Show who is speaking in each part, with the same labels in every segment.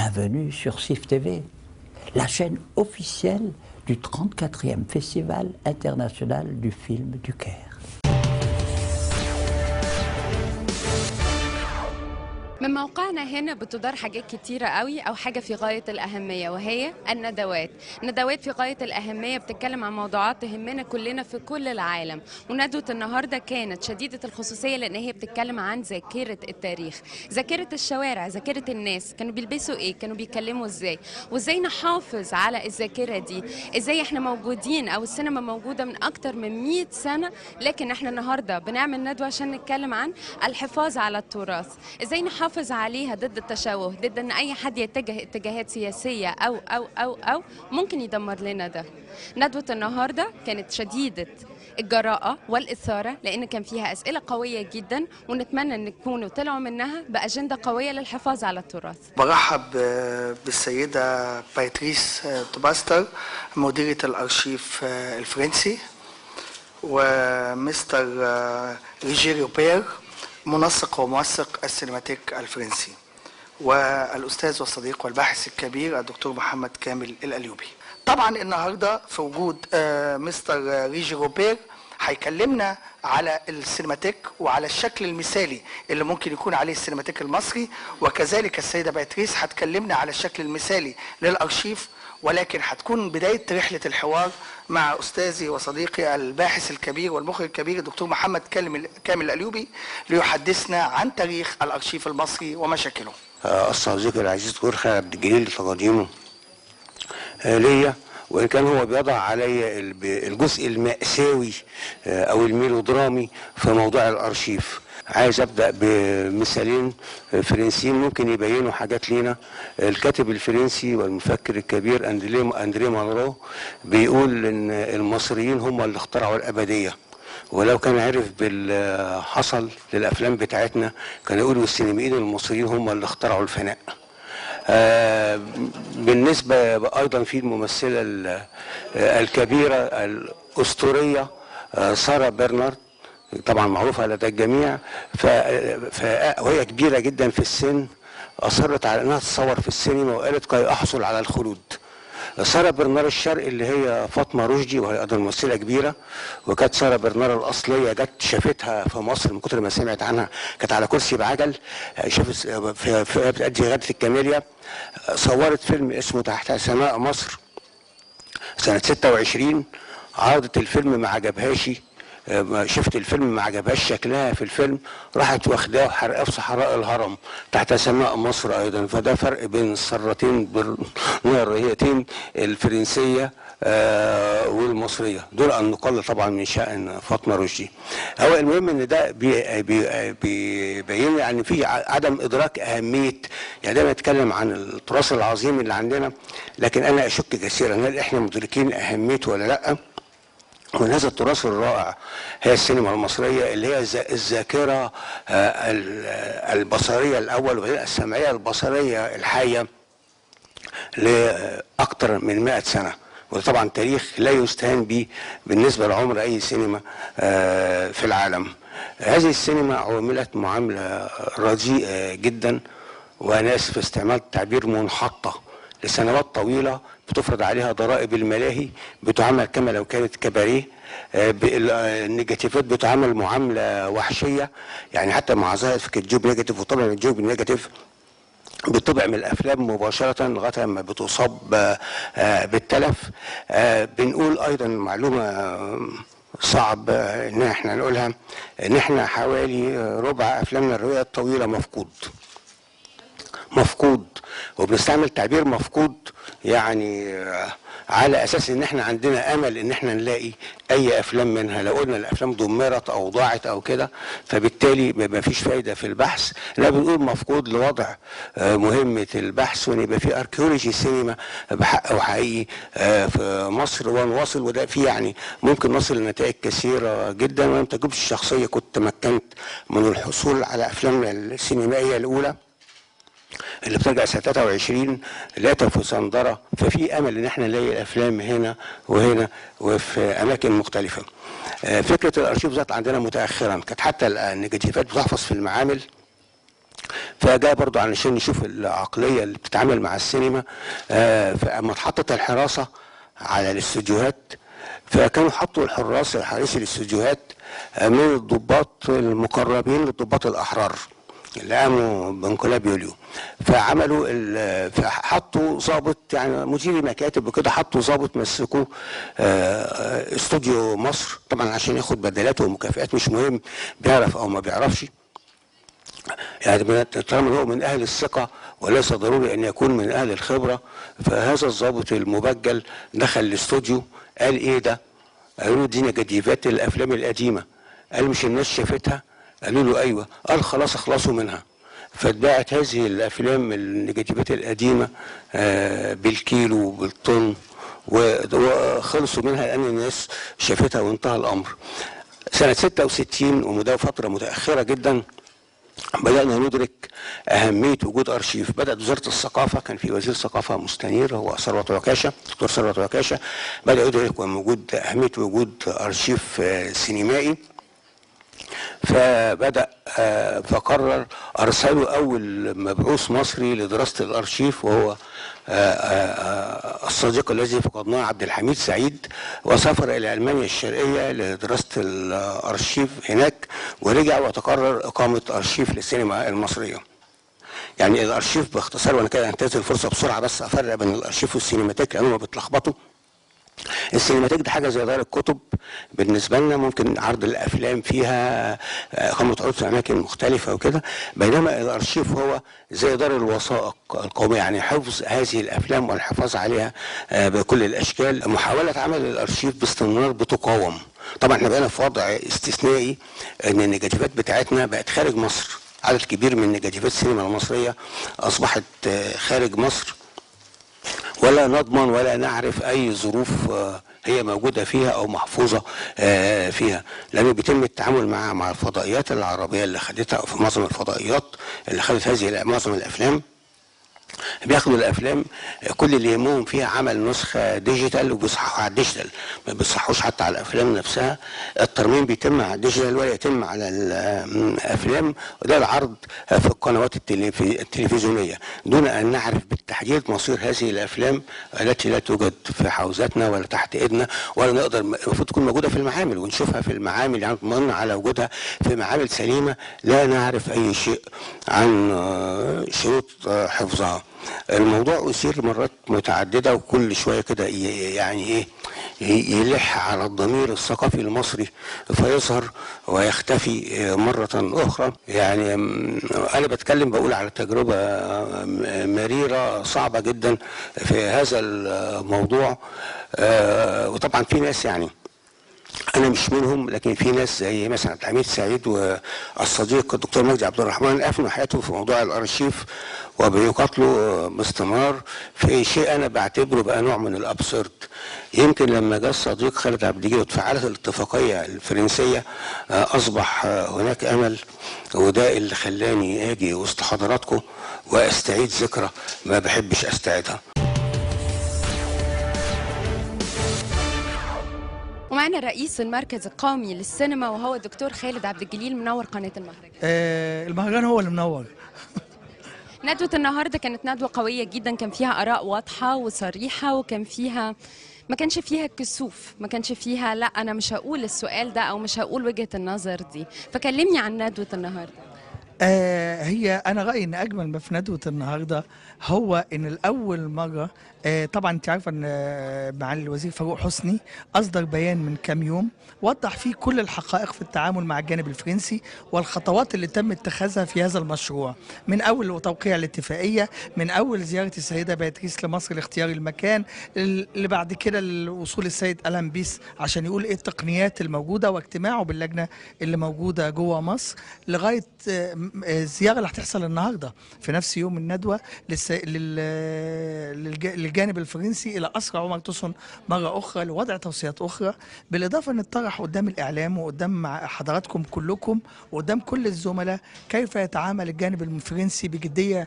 Speaker 1: Bienvenue sur CIF TV, la chaîne officielle du 34e Festival international du film du Caire.
Speaker 2: من موقعنا هنا بتدار حاجات كتيرة قوي أو حاجة في غاية الأهمية وهي الندوات ندوات في غاية الأهمية بتتكلم عن موضوعات تهمنا كلنا في كل العالم وندوة النهاردة كانت شديدة الخصوصية لأن هي بتتكلم عن ذاكرة التاريخ ذاكرة الشوارع ذاكرة الناس كانوا بيلبسوا إيه كانوا بيتكلموا إزاي وإزاي نحافظ على الذاكرة دي إزاي إحنا موجودين أو السينما موجودة من أكتر من 100 سنة لكن إحنا النهاردة بنعمل ندوة عشان نتكلم عن الحفاظ على التراث إزاي نحافظ عليها ضد التشوه ضد ان اي حد يتجه اتجاهات سياسيه او او او او ممكن يدمر لنا ده ندوه النهارده كانت شديده الجراءة والإثارة لأن كان فيها أسئلة قوية جدا ونتمنى أن تكونوا طلعوا منها بأجندة قوية للحفاظ على التراث
Speaker 3: برحب بالسيدة باتريس توباستر مديرة الأرشيف الفرنسي ومستر ريجيريو بير منسق وموثق السينماتيك الفرنسي والأستاذ والصديق والباحث الكبير الدكتور محمد كامل الأليوبي طبعا النهاردة في وجود مستر ريجي روبير هيكلمنا على السينماتيك وعلى الشكل المثالي اللي ممكن يكون عليه السينماتيك المصري وكذلك السيدة باتريس هتكلمنا على الشكل المثالي للأرشيف ولكن هتكون بداية رحلة الحوار مع أستاذي وصديقي الباحث الكبير والمخرج الكبير الدكتور محمد كامل الأليوبي ليحدثنا عن تاريخ الأرشيف المصري ومشاكله
Speaker 4: الصديق العزيز غرخة عبد الجليل تقديمه ليا وإن كان هو بيضع علي الجزء المأساوي أو الميلودرامي في موضوع الأرشيف عايز ابدا بمثالين فرنسيين ممكن يبينوا حاجات لينا الكاتب الفرنسي والمفكر الكبير اندريه مانرو بيقول ان المصريين هم اللي اخترعوا الابديه ولو كان عرف باللي حصل للافلام بتاعتنا كان يقولوا السينمائيين المصريين هم اللي اخترعوا الفناء آه بالنسبة أيضا في الممثلة الكبيرة الأسطورية آه سارة برنارد طبعا معروفة لدى الجميع وهي كبيرة جدا في السن أصرت على أنها تصور في السينما وقالت كي أحصل على الخلود سارة برنار الشرقي اللي هي فاطمة رشدي وهي أيضا ممثلة كبيرة وكانت سارة برنار الأصلية جت شافتها في مصر من كتر ما سمعت عنها كانت على كرسي بعجل شافت في, في بتأدي غادة الكاميليا صورت فيلم اسمه تحت سماء مصر سنة 26 عرضت الفيلم ما عجبهاش شفت الفيلم ما عجبهاش شكلها في الفيلم راحت واخداه وحرقاه في صحراء الهرم تحت سماء مصر ايضا فده فرق بين السرتين الناريتين الفرنسيه والمصريه دول ان نقل طبعا من شان فاطمه رشدي هو المهم ان ده بيبين يعني في عدم ادراك اهميه يعني دايما نتكلم عن التراث العظيم اللي عندنا لكن انا اشك كثيرا هل احنا مدركين اهميته ولا لا من هذا التراث الرائع هي السينما المصرية اللي هي الذاكرة البصرية الأول وهي السمعية البصرية الحية لأكثر من 100 سنة وده طبعا تاريخ لا يستهان به بالنسبة لعمر أي سينما في العالم هذه السينما عملت معاملة رديئة جدا وأنا آسف استعمال تعبير منحطة لسنوات طويلة بتفرض عليها ضرائب الملاهي بتعامل كما لو كانت كباريه النيجاتيفات بتعامل معاملة وحشية يعني حتى مع ظاهرة فكرة جوب نيجاتيف وطبعا الجوب نيجاتيف بتطبع من الافلام مباشره لغايه ما بتصاب بالتلف بنقول ايضا معلومه صعب ان احنا نقولها ان احنا حوالي ربع افلامنا الروايه الطويله مفقود مفقود وبنستعمل تعبير مفقود يعني على اساس ان احنا عندنا امل ان احنا نلاقي اي افلام منها لو قلنا الافلام دمرت او ضاعت او كده فبالتالي ما فيش فايده في البحث لا بنقول مفقود لوضع مهمه البحث وان يبقى في اركيولوجي سينما بحق وحقيقي في مصر ونواصل وده في يعني ممكن نصل لنتائج كثيره جدا وانا تجربتي الشخصيه كنت تمكنت من الحصول على افلامنا السينمائيه الاولى اللي بترجع سنه 23 لقيتها في صندره ففي امل ان احنا نلاقي الافلام هنا وهنا وفي اماكن مختلفه. فكره الارشيف ذات عندنا متاخرا كانت حتى النيجاتيفات بتحفظ في المعامل فجاء برضو علشان نشوف العقليه اللي بتتعامل مع السينما آه، فاما اتحطت الحراسه على الاستوديوهات فكانوا حطوا الحراس حريس الاستوديوهات آه، من الضباط المقربين للضباط الاحرار اللي قاموا بانقلاب يوليو فعملوا ال- فحطوا ضابط يعني مدير المكاتب وكده حطوا ضابط مسكوه آه، استوديو مصر طبعا عشان ياخد بدلاته ومكافئات مش مهم بيعرف او ما بيعرفش يعني من- طالما هو من اهل الثقه وليس ضروري ان يكون من اهل الخبره فهذا الضابط المبجل دخل الاستوديو قال ايه ده؟ قالوا له دي نجديفات الافلام القديمه قال مش الناس شافتها؟ قالوا له ايوه قال خلاص اخلصوا منها فاتباعت هذه الافلام النيجاتيفات القديمه آه، بالكيلو وبالطن و- وخلصوا منها لان الناس شافتها وانتهى الامر سنه 66 وده فتره متاخره جدا بدأنا ندرك أهمية وجود أرشيف بدأت وزارة الثقافة كان في وزير ثقافة مستنير هو ثروت عكاشة دكتور ثروت عكاشة بدأ يدرك وجود أهمية وجود أرشيف آه، سينمائي فبدأ آه، فقرر أرسلوا أول مبعوث مصري لدراسة الأرشيف وهو آه، آه، الصديق الذي فقدناه عبد الحميد سعيد وسافر إلى ألمانيا الشرقية لدراسة الأرشيف هناك ورجع وتقرر إقامة أرشيف للسينما المصرية يعني الأرشيف باختصار وأنا كده هنتهز الفرصة بسرعة بس أفرق بين الأرشيف والسينماتيك لأنهم بيتلخبطوا السينماتيك دي حاجه زي دار الكتب بالنسبه لنا ممكن عرض الافلام فيها آه، اقامه عروض في اماكن مختلفه وكده بينما الارشيف هو زي دار الوثائق القوميه يعني حفظ هذه الافلام والحفاظ عليها آه، بكل الاشكال محاوله عمل الارشيف باستمرار بتقاوم طبعا احنا بقينا في وضع استثنائي ان النيجاتيفات بتاعتنا بقت خارج مصر عدد كبير من نيجاتيفات السينما المصريه اصبحت آه، خارج مصر ولا نضمن ولا نعرف اي ظروف آه، هي موجوده فيها او محفوظه آه، فيها لانه بيتم التعامل مع مع الفضائيات العربيه اللي خدتها او في معظم الفضائيات اللي خدت هذه معظم الافلام بياخدوا الافلام كل اللي يهمهم فيها عمل نسخه ديجيتال وبيصححوا على الديجيتال ما بيصحوش حتى على الافلام نفسها الترميم بيتم على الديجيتال ولا يتم على الافلام وده العرض في القنوات التلفي- التلفزيونيه دون ان نعرف بالتحديد مصير هذه الافلام التي لا توجد في حوزتنا ولا تحت ايدنا ولا نقدر المفروض تكون موجوده في المعامل ونشوفها في المعامل يعني نطمن على وجودها في معامل سليمه لا نعرف اي شيء عن آه، شروط آه، حفظها الموضوع أثير مرات متعددة وكل شوية كده ي- يعني إيه ي- يلح على الضمير الثقافي المصري فيظهر ويختفي آه، مرة أخرى يعني م، أنا بتكلم بقول على تجربة آه، م- مريرة صعبة جدا في هذا الموضوع آه، وطبعا في ناس يعني انا مش منهم لكن في ناس زي مثلا عبد الحميد سعيد والصديق الدكتور مجدي عبد الرحمن افنوا حياتهم في موضوع الارشيف وبيقاتلوا باستمرار في شيء انا بعتبره بقى نوع من الابسورد يمكن لما جاء الصديق خالد عبد الجليل وتفعلت الاتفاقيه الفرنسيه آه، اصبح آه، هناك امل وده اللي خلاني اجي وسط حضراتكم واستعيد ذكرى ما بحبش استعيدها
Speaker 2: ومعنا رئيس المركز القومي للسينما وهو الدكتور خالد عبد الجليل منور قناه المهرجان
Speaker 5: آه، المهرجان هو اللي منور
Speaker 2: ندوة النهارده كانت ندوة قوية جدا كان فيها آراء واضحة وصريحة وكان فيها ما كانش فيها كسوف ما كانش فيها لا أنا مش هقول السؤال ده أو مش هقول وجهة النظر دي فكلمني عن ندوة النهارده
Speaker 5: آه هي انا رايي ان اجمل ما في ندوه النهارده هو ان الاول مره آه طبعا انت عارفه ان آه، معالي الوزير فاروق حسني اصدر بيان من كام يوم وضح فيه كل الحقائق في التعامل مع الجانب الفرنسي والخطوات اللي تم اتخاذها في هذا المشروع من اول توقيع الاتفاقيه من اول زياره السيده باتريس لمصر لاختيار المكان اللي بعد كده الوصول السيد الان بيس عشان يقول ايه التقنيات الموجوده واجتماعه باللجنه اللي موجوده جوه مصر لغايه آه، م- آه، الزياره اللي هتحصل النهارده في نفس يوم الندوه للس... لل... للج... للجانب الفرنسي الى اسرع عمر تصن مره اخرى لوضع توصيات اخرى بالاضافه ان نطرح قدام الاعلام وقدام مع حضراتكم كلكم وقدام كل الزملاء كيف يتعامل الجانب الفرنسي بجديه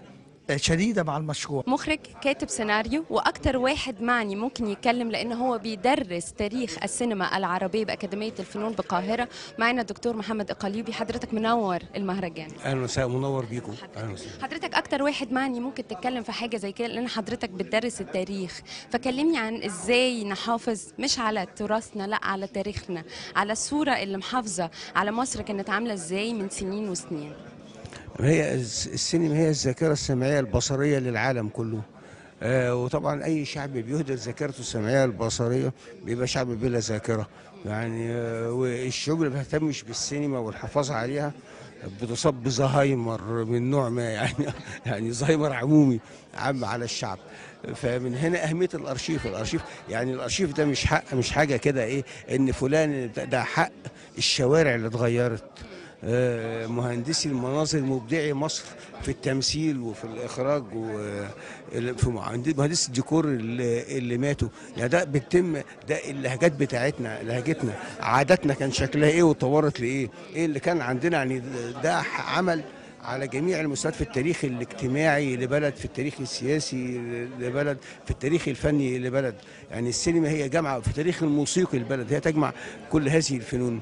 Speaker 5: آه، شديده مع المشروع
Speaker 2: مخرج كاتب سيناريو واكتر واحد معني ممكن يتكلم لان هو بيدرس تاريخ السينما العربيه باكاديميه الفنون بالقاهره معنا الدكتور محمد اقاليوبي حضرتك منور المهرجان
Speaker 4: اهلا وسهلا منور بيكم اهلا وسهلا
Speaker 2: حضرتك اكتر واحد معني ممكن تتكلم في حاجه زي كده لان حضرتك بتدرس التاريخ فكلمني عن ازاي نحافظ مش على تراثنا لا على تاريخنا على الصوره اللي محافظه على مصر كانت عامله ازاي من سنين وسنين
Speaker 4: هي الس- السينما هي الذاكرة السمعية البصرية للعالم كله آه وطبعا أي شعب بيهدر ذاكرته السمعية البصرية بيبقى شعب بلا ذاكرة يعني آه والشعوب اللي ما بتهتمش بالسينما والحفاظ عليها بتصاب بزهايمر من نوع ما يعني يعني زهايمر عمومي عام على الشعب فمن هنا أهمية الأرشيف الأرشيف يعني الأرشيف ده مش حق مش حاجة كده إيه إن فلان ده- ده حق الشوارع اللي اتغيرت آه، مهندسي المناظر مبدعي مصر في التمثيل وفي الاخراج وفي مهندس الديكور اللي, اللي ماتوا يعني ده بيتم ده اللهجات بتاعتنا لهجتنا عاداتنا كان شكلها ايه واتطورت لايه ايه اللي كان عندنا يعني ده عمل على جميع المستويات في التاريخ الاجتماعي لبلد في التاريخ السياسي لبلد في التاريخ الفني لبلد يعني السينما هي جامعة في التاريخ الموسيقي للبلد هي تجمع كل هذه الفنون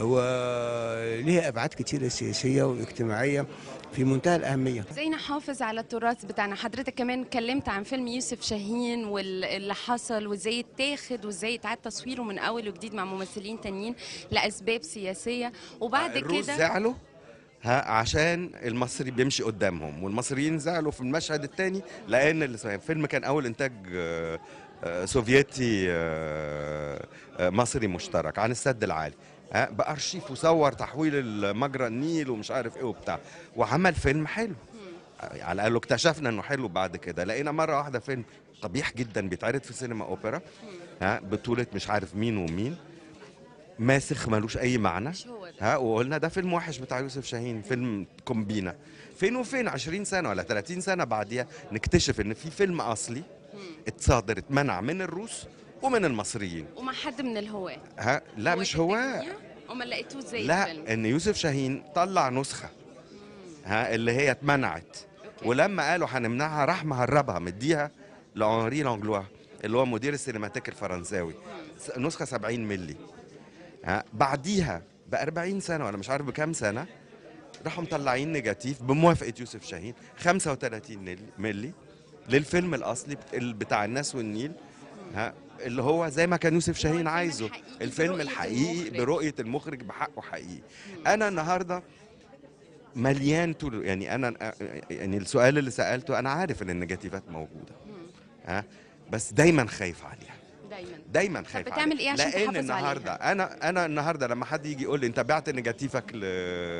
Speaker 4: وليها أبعاد كتيرة سياسية واجتماعية في منتهى الأهمية
Speaker 2: ازاي نحافظ على التراث بتاعنا حضرتك كمان اتكلمت عن فيلم يوسف شاهين واللي حصل وازاي اتاخد وازاي اتعاد تصويره من اول وجديد مع ممثلين تانيين لاسباب سياسيه وبعد
Speaker 6: الروس
Speaker 2: كده
Speaker 6: زعلوا ها عشان المصري بيمشي قدامهم والمصريين زعلوا في المشهد الثاني لان الفيلم كان اول انتاج آه، آه، سوفيتي آه، آه، مصري مشترك عن السد العالي ها بارشيف وصور تحويل مجرى النيل ومش عارف ايه وبتاع وعمل فيلم حلو على الاقل اكتشفنا انه حلو بعد كده لقينا مره واحده فيلم قبيح جدا بيتعرض في سينما اوبرا ها بطوله مش عارف مين ومين ماسخ ملوش اي معنى
Speaker 2: مش هو ده.
Speaker 6: ها وقلنا ده فيلم وحش بتاع يوسف شاهين فيلم كومبينا فين وفين 20 سنه ولا 30 سنه بعديها نكتشف ان في فيلم اصلي اتصادر اتمنع من الروس ومن المصريين
Speaker 2: ومع حد من الهواة
Speaker 6: ها لا مش هو
Speaker 2: وما لقيتوه زي
Speaker 6: لا
Speaker 2: الفيلم
Speaker 6: ان يوسف شاهين طلع نسخه ها اللي هي اتمنعت ولما قالوا هنمنعها راح مهربها مديها لانري لانجلوا اللي هو مدير السينماتيك الفرنساوي س- نسخه 70 ملي ها بعديها ب 40 سنه ولا مش عارف بكام سنه راحوا مطلعين نيجاتيف بموافقه يوسف شاهين 35 ملي- ملي للفيلم الاصلي بت- ال- بتاع الناس والنيل ها اللي هو زي ما كان يوسف شاهين
Speaker 2: الفيلم
Speaker 6: عايزه
Speaker 2: الحقيقي
Speaker 6: الفيلم
Speaker 2: برؤية
Speaker 6: الحقيقي
Speaker 2: المخرج.
Speaker 6: برؤيه المخرج بحقه حقيقي انا النهارده مليان طول يعني انا يعني السؤال اللي سالته انا عارف ان النيجاتيفات موجوده ها بس دايما خايف عليها
Speaker 2: دايما
Speaker 6: دايما خايف
Speaker 2: بتعمل
Speaker 6: عليها.
Speaker 2: إيه عشان
Speaker 6: لان
Speaker 2: تحافظ
Speaker 6: النهارده
Speaker 2: عليها؟
Speaker 6: انا انا النهارده لما حد يجي يقول لي انت بعت نيجاتيفك ل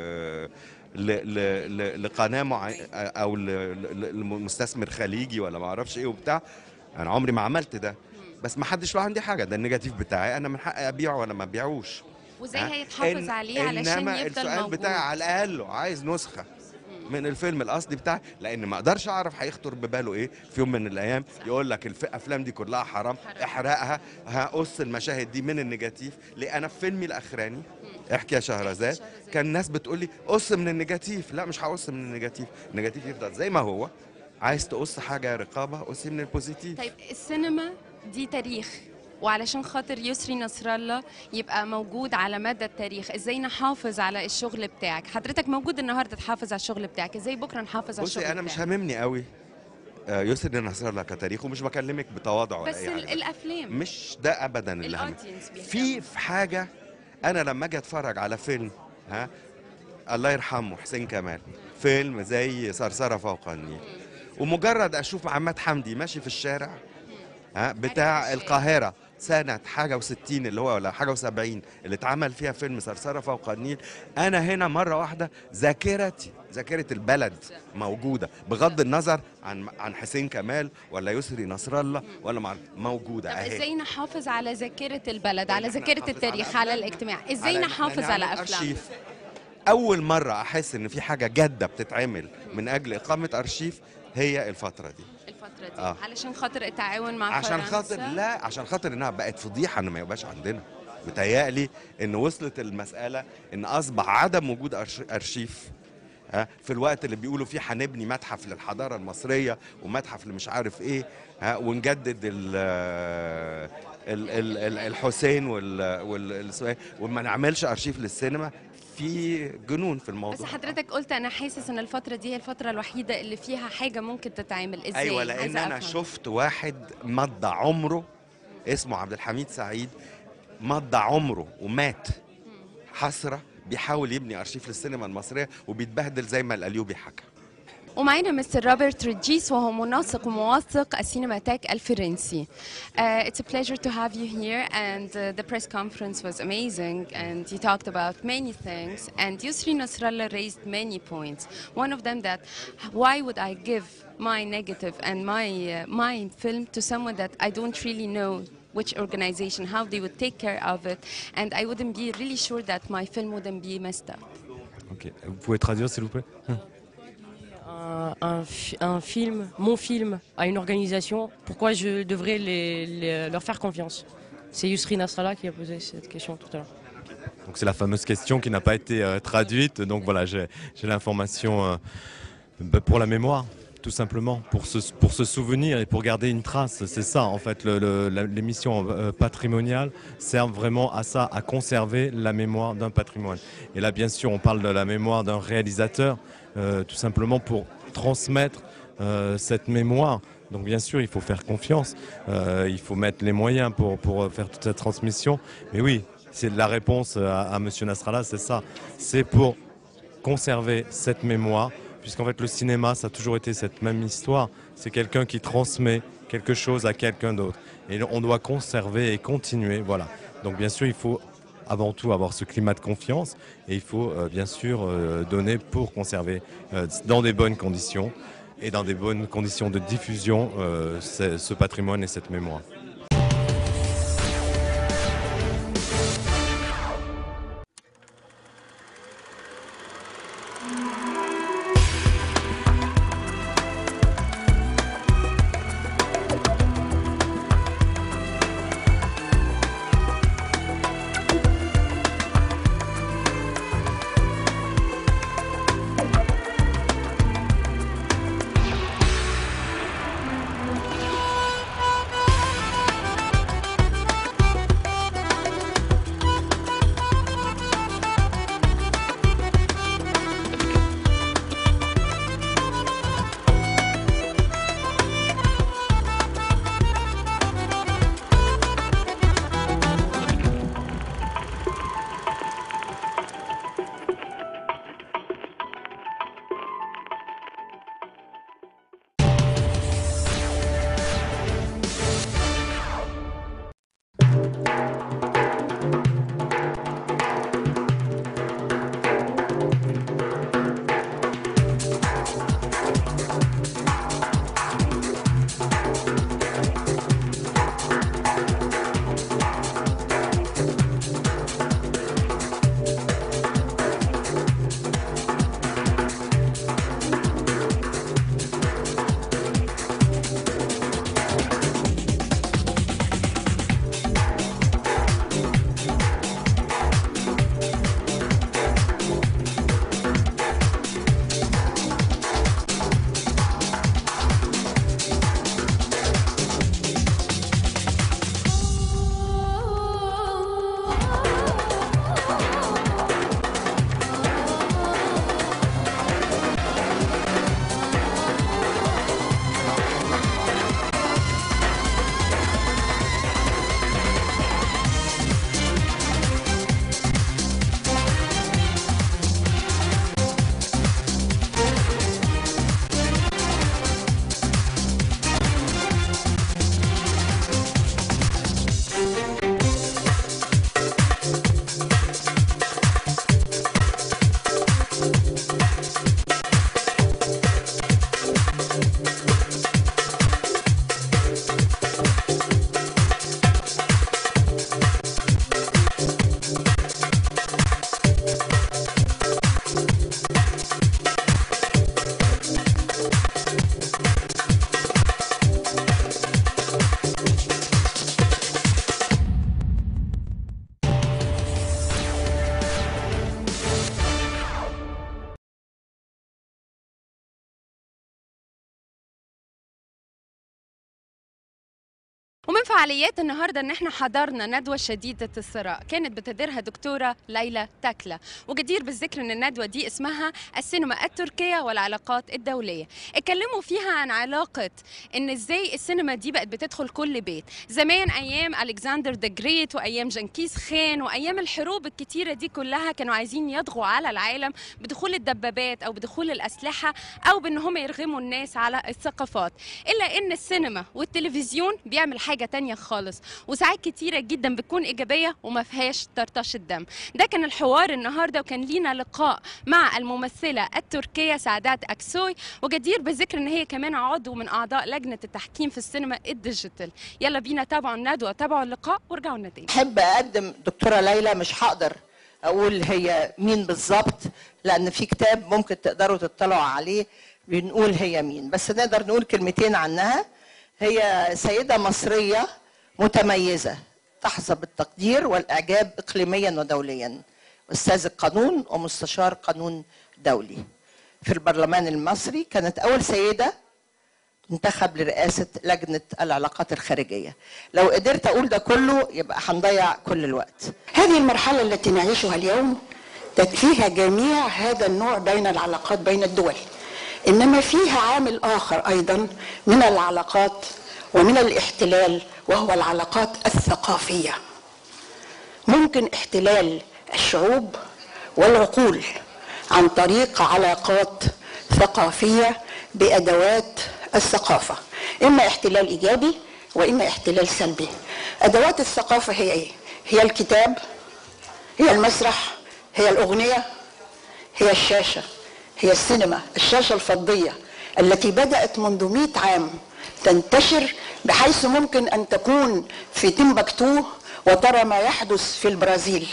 Speaker 6: ل ل ل لقناه معي... او ل- ل- لمستثمر خليجي ولا ما اعرفش ايه وبتاع انا عمري ما عملت ده بس ما حدش له عندي حاجه ده النيجاتيف بتاعي انا من حقي ابيعه ولا ما ابيعوش
Speaker 2: وازاي
Speaker 6: ها؟
Speaker 2: هيتحافظ
Speaker 6: إن-
Speaker 2: عليه علشان
Speaker 6: إنما
Speaker 2: يفضل
Speaker 6: السؤال
Speaker 2: موجود
Speaker 6: بتاعي على الاقل عايز نسخه من الفيلم الاصلي بتاعي لان ما اقدرش اعرف هيخطر بباله ايه في يوم من الايام يقول لك الف- الافلام دي كلها حرام احرقها هقص المشاهد دي من النيجاتيف ليه انا في فيلمي الاخراني احكي يا شهرزاد كان الناس بتقول لي قص من النيجاتيف لا مش هقص من النيجاتيف النيجاتيف يفضل زي ما هو عايز تقص حاجه رقابه قصي من البوزيتيف
Speaker 2: طيب السينما دي تاريخ وعلشان خاطر يسري نصر الله يبقى موجود على مدى التاريخ ازاي نحافظ على الشغل بتاعك حضرتك موجود النهارده تحافظ على الشغل بتاعك ازاي بكره نحافظ على الشغل
Speaker 6: بصي انا مش
Speaker 2: بتاعك؟
Speaker 6: هاممني قوي آه، يسري نصر الله كتاريخ ومش بكلمك بتواضع ولا
Speaker 2: بس
Speaker 6: اي
Speaker 2: ال-
Speaker 6: حاجه
Speaker 2: الافلام
Speaker 6: مش ده ابدا اللي هم
Speaker 2: الأودينس بيهتم.
Speaker 6: في في حاجه انا لما اجي اتفرج على فيلم ها الله يرحمه حسين كمال فيلم زي صرصره فوق النيل ومجرد اشوف محمد حمدي ماشي في الشارع ها بتاع
Speaker 2: الشارع.
Speaker 6: القاهره سنة حاجة وستين اللي هو ولا حاجة وسبعين اللي اتعمل فيها فيلم صرصرة فوق النيل أنا هنا مرة واحدة ذاكرتي ذاكرة البلد موجودة بغض النظر عن عن حسين كمال ولا يسري نصر الله ولا مع موجودة
Speaker 2: طب
Speaker 6: أهي
Speaker 2: ازاي نحافظ على ذاكره البلد على
Speaker 6: إحنا
Speaker 2: ذاكره
Speaker 6: نحافظ
Speaker 2: التاريخ
Speaker 6: على
Speaker 2: على
Speaker 6: أفلامنا.
Speaker 2: الاجتماع ازاي
Speaker 6: على إن
Speaker 2: نحافظ
Speaker 6: إحنا
Speaker 2: على
Speaker 6: نعمل
Speaker 2: افلام
Speaker 6: أرشيف. أول مرة أحس إن في حاجة جادة بتتعمل من أجل إقامة أرشيف هي الفترة دي
Speaker 2: الفتره دي
Speaker 6: آه.
Speaker 2: علشان خاطر التعاون مع
Speaker 6: عشان
Speaker 2: فرنسا.
Speaker 6: خاطر لا عشان خاطر انها بقت فضيحه ان ما يبقاش عندنا متهيألي ان وصلت المساله ان اصبح عدم وجود أرش- ارشيف ها في الوقت اللي بيقولوا فيه هنبني متحف للحضاره المصريه ومتحف لمش عارف ايه ها ونجدد ال ال- ال- ال- الحسين وال وال- السؤال وما نعملش ارشيف للسينما في جنون في
Speaker 2: بس
Speaker 6: الموضوع
Speaker 2: حضرتك قلت انا حاسس ان الفتره دي هي الفتره الوحيده اللي فيها حاجه ممكن تتعمل ازاي
Speaker 6: ايوه لان
Speaker 2: عايزة
Speaker 6: انا
Speaker 2: أفهم.
Speaker 6: شفت واحد مضى عمره اسمه عبد الحميد سعيد مضى عمره ومات حسره بيحاول يبني ارشيف للسينما المصريه وبيتبهدل زي ما الاليوبي حكى
Speaker 2: ومعانا مستر روبرت ريجيس وهو منسق وموثق السينماتيك الفرنسي. Uh, it's a pleasure to have you here and uh, the press conference was amazing and you talked about many things and Yusri Nasrallah raised many points. One of them that why would I give my negative and my uh, my film to someone that I don't really know which organization, how they would take care of it and I wouldn't be really sure that my film wouldn't be messed up.
Speaker 7: Ok. Vous pouvez traduire s'il vous plaît
Speaker 8: un, un fi- un film, mon film, à une organisation, pourquoi je devrais les- les- leur faire confiance C'est Yusri Nasrallah qui a posé cette question tout à l'heure.
Speaker 7: Donc c'est la fameuse question qui n'a pas été euh, traduite. Donc voilà, j'ai j'ai l'information euh, bah, pour la mémoire, tout simplement, pour se, pour se souvenir et pour garder une trace. C'est ça, en fait, le- le- la- l'émission euh, patrimoniale sert vraiment à ça, à conserver la mémoire d'un patrimoine. Et là, bien sûr, on parle de la mémoire d'un réalisateur, euh, tout simplement pour transmettre euh, cette mémoire. Donc bien sûr, il faut faire confiance, euh, il faut mettre les moyens pour, pour faire toute cette transmission. Mais oui, c'est la réponse à, à Monsieur Nasrallah, c'est ça. C'est pour conserver cette mémoire, puisqu'en fait le cinéma, ça a toujours été cette même histoire. C'est quelqu'un qui transmet quelque chose à quelqu'un d'autre. Et on doit conserver et continuer, voilà. Donc bien sûr, il faut avant tout avoir ce climat de confiance et il faut euh, bien sûr euh, donner pour conserver euh, dans des bonnes conditions et dans des bonnes conditions de diffusion euh, ce- ce patrimoine et cette mémoire.
Speaker 2: ومن فعاليات النهارده ان احنا حضرنا ندوه شديده الثراء كانت بتديرها دكتوره ليلى تكله وجدير بالذكر ان الندوه دي اسمها السينما التركيه والعلاقات الدوليه اتكلموا فيها عن علاقه ان ازاي السينما دي بقت بتدخل كل بيت زمان ايام الكسندر ذا جريت وايام جنكيز خان وايام الحروب الكتيره دي كلها كانوا عايزين يضغوا على العالم بدخول الدبابات او بدخول الاسلحه او بان هم يرغموا الناس على الثقافات الا ان السينما والتلفزيون بيعمل حاجه تانية خالص وساعات كتيره جدا بتكون ايجابيه وما فيهاش طرطشه دم ده كان الحوار النهارده وكان لينا لقاء مع الممثله التركيه سعادات اكسوي وجدير بالذكر ان هي كمان عضو من اعضاء لجنه التحكيم في السينما الديجيتال يلا بينا تابعوا الندوه تابعوا اللقاء وارجعوا لنا تاني
Speaker 9: احب اقدم دكتوره ليلى مش هقدر اقول هي مين بالظبط لان في كتاب ممكن تقدروا تطلعوا عليه بنقول هي مين بس نقدر نقول كلمتين عنها هي سيده مصريه متميزه تحظى بالتقدير والاعجاب اقليميا ودوليا استاذ القانون ومستشار قانون دولي في البرلمان المصري كانت اول سيده انتخب لرئاسة لجنة العلاقات الخارجية لو قدرت أقول ده كله يبقى هنضيع كل الوقت
Speaker 10: هذه المرحلة التي نعيشها اليوم فيها جميع هذا النوع بين العلاقات بين الدول إنما فيها عامل آخر أيضا من العلاقات ومن الاحتلال وهو العلاقات الثقافية ممكن احتلال الشعوب والعقول عن طريق علاقات ثقافية بأدوات الثقافة إما احتلال إيجابي وإما احتلال سلبي أدوات الثقافة هي إيه؟ هي الكتاب هي المسرح هي الأغنية هي الشاشة هي السينما الشاشة الفضية التي بدأت منذ مئة عام تنتشر بحيث ممكن أن تكون في تمبكتو وترى ما يحدث في البرازيل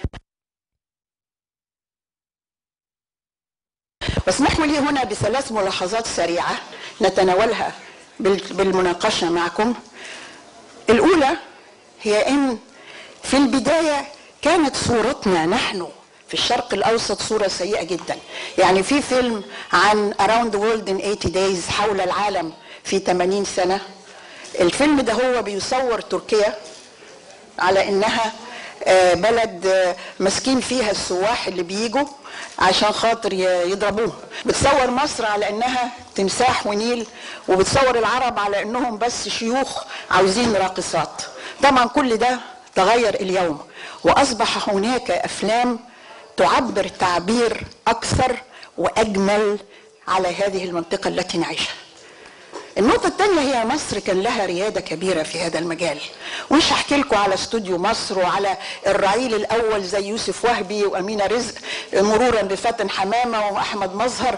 Speaker 10: واسمحوا لي هنا بثلاث ملاحظات سريعة نتناولها بالمناقشة معكم الأولى هي أن في البداية كانت صورتنا نحن في الشرق الأوسط صورة سيئة جدا يعني في فيلم عن Around the World in 80 Days حول العالم في 80 سنة الفيلم ده هو بيصور تركيا على انها بلد مسكين فيها السواح اللي بيجوا عشان خاطر يضربوه بتصور مصر على انها تمساح ونيل وبتصور العرب على انهم بس شيوخ عاوزين راقصات طبعا كل ده تغير اليوم واصبح هناك افلام تعبر تعبير اكثر واجمل على هذه المنطقه التي نعيشها النقطة الثانية هي مصر كان لها ريادة كبيرة في هذا المجال ومش هحكي لكم على استوديو مصر وعلى الرعيل الأول زي يوسف وهبي وأمينة رزق مرورا بفاتن حمامة وأحمد مظهر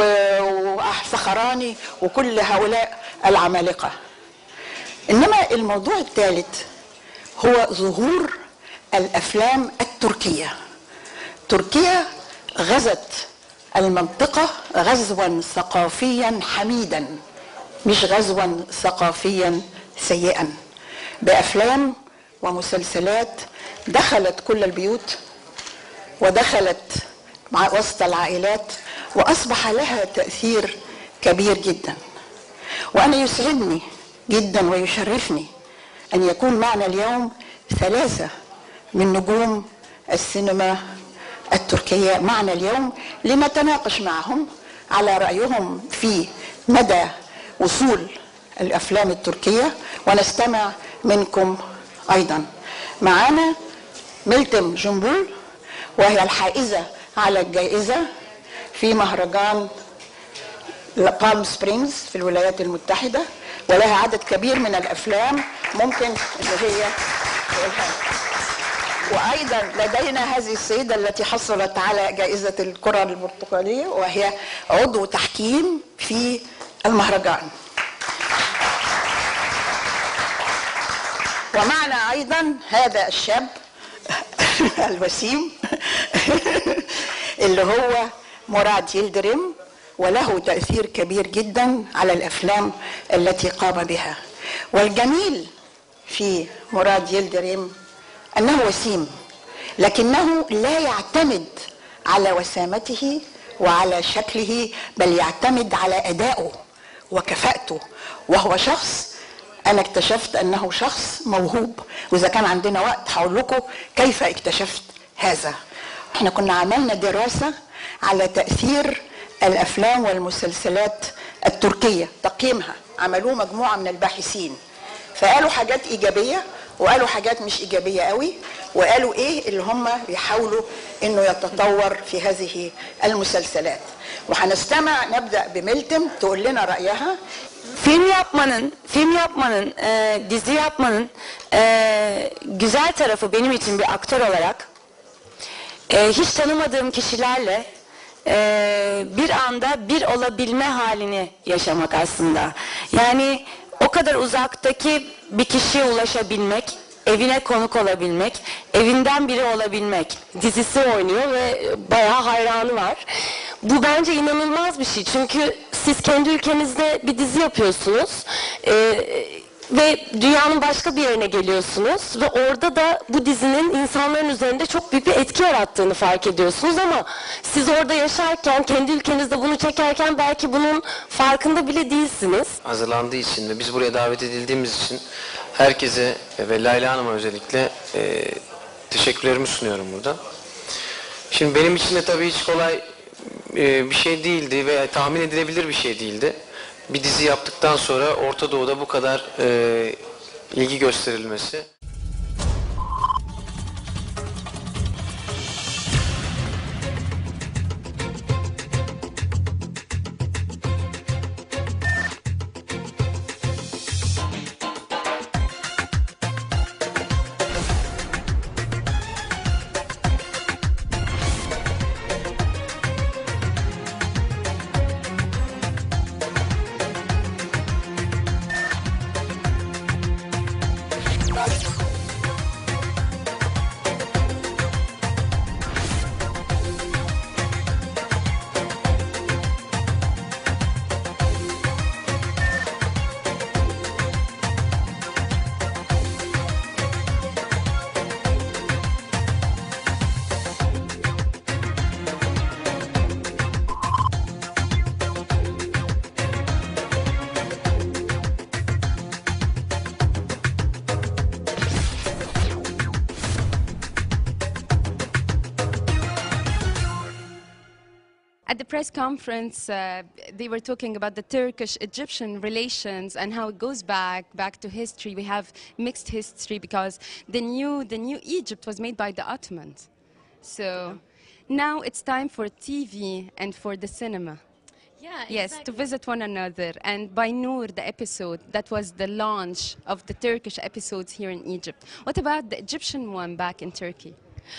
Speaker 10: وفخراني وكل هؤلاء العمالقة إنما الموضوع الثالث هو ظهور الأفلام التركية تركيا غزت المنطقة غزوا ثقافيا حميدا مش غزوا ثقافيا سيئا بافلام ومسلسلات دخلت كل البيوت ودخلت مع وسط العائلات واصبح لها تاثير كبير جدا وانا يسعدني جدا ويشرفني ان يكون معنا اليوم ثلاثه من نجوم السينما التركيه معنا اليوم لنتناقش معهم على رايهم في مدى وصول الافلام التركيه ونستمع منكم ايضا معانا ملتم جنبول وهي الحائزه على الجائزه في مهرجان بالم سبرينجز في الولايات المتحده ولها عدد كبير من الافلام ممكن ان هي تقولها وايضا لدينا هذه السيده التي حصلت على جائزه الكره البرتقاليه وهي عضو تحكيم في المهرجان ومعنا ايضا هذا الشاب الوسيم اللي هو مراد يلدرم وله تاثير كبير جدا على الافلام التي قام بها والجميل في مراد يلدرم انه وسيم لكنه لا يعتمد على وسامته وعلى شكله بل يعتمد على ادائه وكفاءته وهو شخص انا اكتشفت انه شخص موهوب واذا كان عندنا وقت هقول لكم كيف اكتشفت هذا احنا كنا عملنا دراسه على تاثير الافلام والمسلسلات التركيه تقييمها عملوه مجموعه من الباحثين فقالوا حاجات ايجابيه وقالوا حاجات مش ايجابيه قوي وقالوا ايه اللي هم بيحاولوا انه يتطور في هذه المسلسلات وهنستمع نبدا بميلتم تقول لنا رايها
Speaker 11: Film yapmanın, film yapmanın, e, dizi yapmanın e, güzel tarafı benim için bir aktör olarak e, hiç tanımadığım kişilerle e, bir anda bir olabilme halini yaşamak aslında. Yani o kadar uzaktaki bir kişiye ulaşabilmek, evine konuk olabilmek, evinden biri olabilmek. Dizisi oynuyor ve bayağı hayranı var. Bu bence inanılmaz bir şey. Çünkü siz kendi ülkenizde bir dizi yapıyorsunuz. Ee, ve dünyanın başka bir yerine geliyorsunuz ve orada da bu dizinin insanların üzerinde çok büyük bir etki yarattığını fark ediyorsunuz ama siz orada yaşarken kendi ülkenizde bunu çekerken belki bunun farkında bile değilsiniz.
Speaker 12: hazırlandığı için ve biz buraya davet edildiğimiz için herkese ve Layla Hanım'a özellikle e, teşekkürlerimi sunuyorum burada. Şimdi benim için de tabii hiç kolay e, bir şey değildi ve tahmin edilebilir bir şey değildi. Bir dizi yaptıktan sonra Orta Doğu'da bu kadar e, ilgi gösterilmesi.
Speaker 2: At the press conference, uh, they were talking about the Turkish-Egyptian relations and how it goes back back to history. We have mixed history because the new the new Egypt was made by the Ottomans. So now it's time for TV and for the cinema.
Speaker 8: Yeah,
Speaker 2: Yes, to visit one another. And by Noor, the episode, that was the launch of the Turkish episodes here in Egypt. What about the Egyptian one back in Turkey?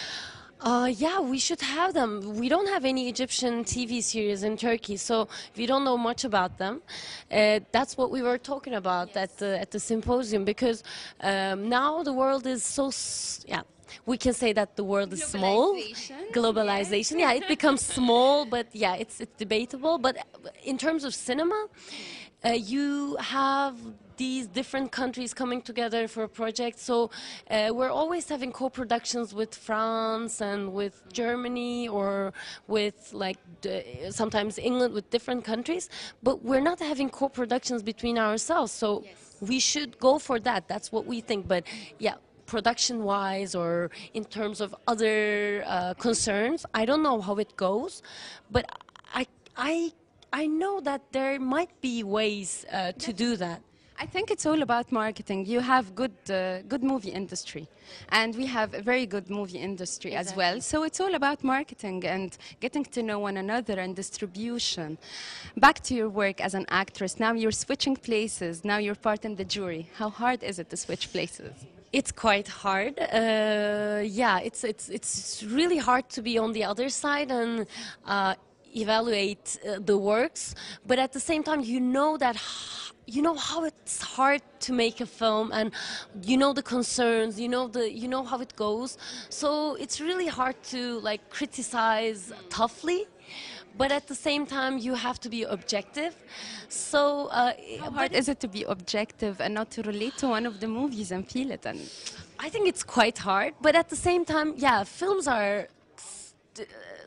Speaker 8: Uh, yeah, we should have them. We don't have any Egyptian TV series in Turkey, so we don't know much about them. Uh, that's what we were talking about at the at the symposium because um, now the world is so s- yeah. We can say that the world is small. Globalization, yeah, it becomes small, but yeah, it's it's debatable. But in terms of cinema, uh, you have these different countries coming together for a project. So uh, we're always having co-productions with France and with Germany or with like the, sometimes England with different countries. But we're not having co-productions between ourselves. So we should go for that. That's what we think. But yeah. Production wise, or in terms of other uh, concerns, I don't know how it goes, but I, I, I know that there might be ways uh, to do that.
Speaker 2: I think it's all about marketing. You have good, uh, good movie industry, and we have a very good movie industry as well. So it's all about marketing and getting to know one another and distribution. Back to your work as an actress. Now you're switching places. Now you're part in the jury. How hard is it to switch places?
Speaker 8: It's quite hard. Uh, yeah, it's it's it's really hard to be on the other side and uh, evaluate uh, the works, but at the same time, you know that. h- You know how it's hard to make a film, and you know the concerns. You know the you know how it goes. So it's really hard to like criticize toughly, but at the same time, you have to be objective. So uh,
Speaker 2: How hard is it to be objective and not to relate to one of the movies and feel it? And
Speaker 8: I think it's quite hard, but at the same time, yeah, films are s- d-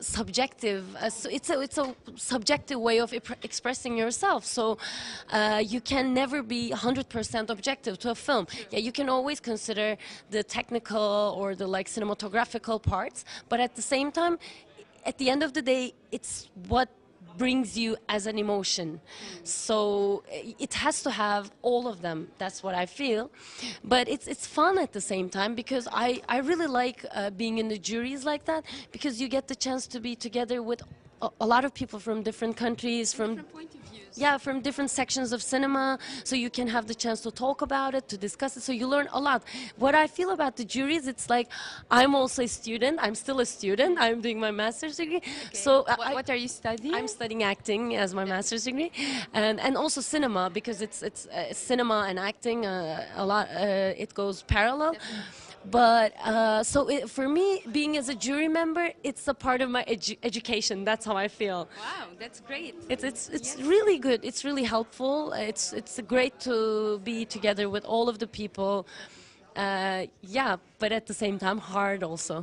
Speaker 8: subjective. Uh, so it's a it's a subjective way of ep- expressing yourself. So uh, you can never be 100% objective to a film. Yeah, you can always consider the technical or the like cinematographical parts, but at the same time, at the end of the day, it's what brings you as an emotion. So uh, it has to have all of them. That's what I feel. But it's it's fun at the same time because I I really like uh, being in the juries like that because you get the chance to be together with a, a lot of people from different countries from yeah from different sections of cinema so you can have the chance to talk about it to discuss it so you learn a lot what i feel about the juries it's like i'm also a student i'm still a student i'm doing my master's degree so I-
Speaker 2: What, what are you studying?
Speaker 8: I'm studying acting as my master's degree, and and also cinema because it's it's uh, cinema and acting uh, a lot. Uh, it goes parallel. But uh, so it, for me, being as a jury member, it's a part of my edu- education. That's how I feel.
Speaker 2: Wow, that's great.
Speaker 8: It's it's it's really good. It's really helpful. It's it's great to be together with all of the people. Uh, yeah, but at the same time, hard also.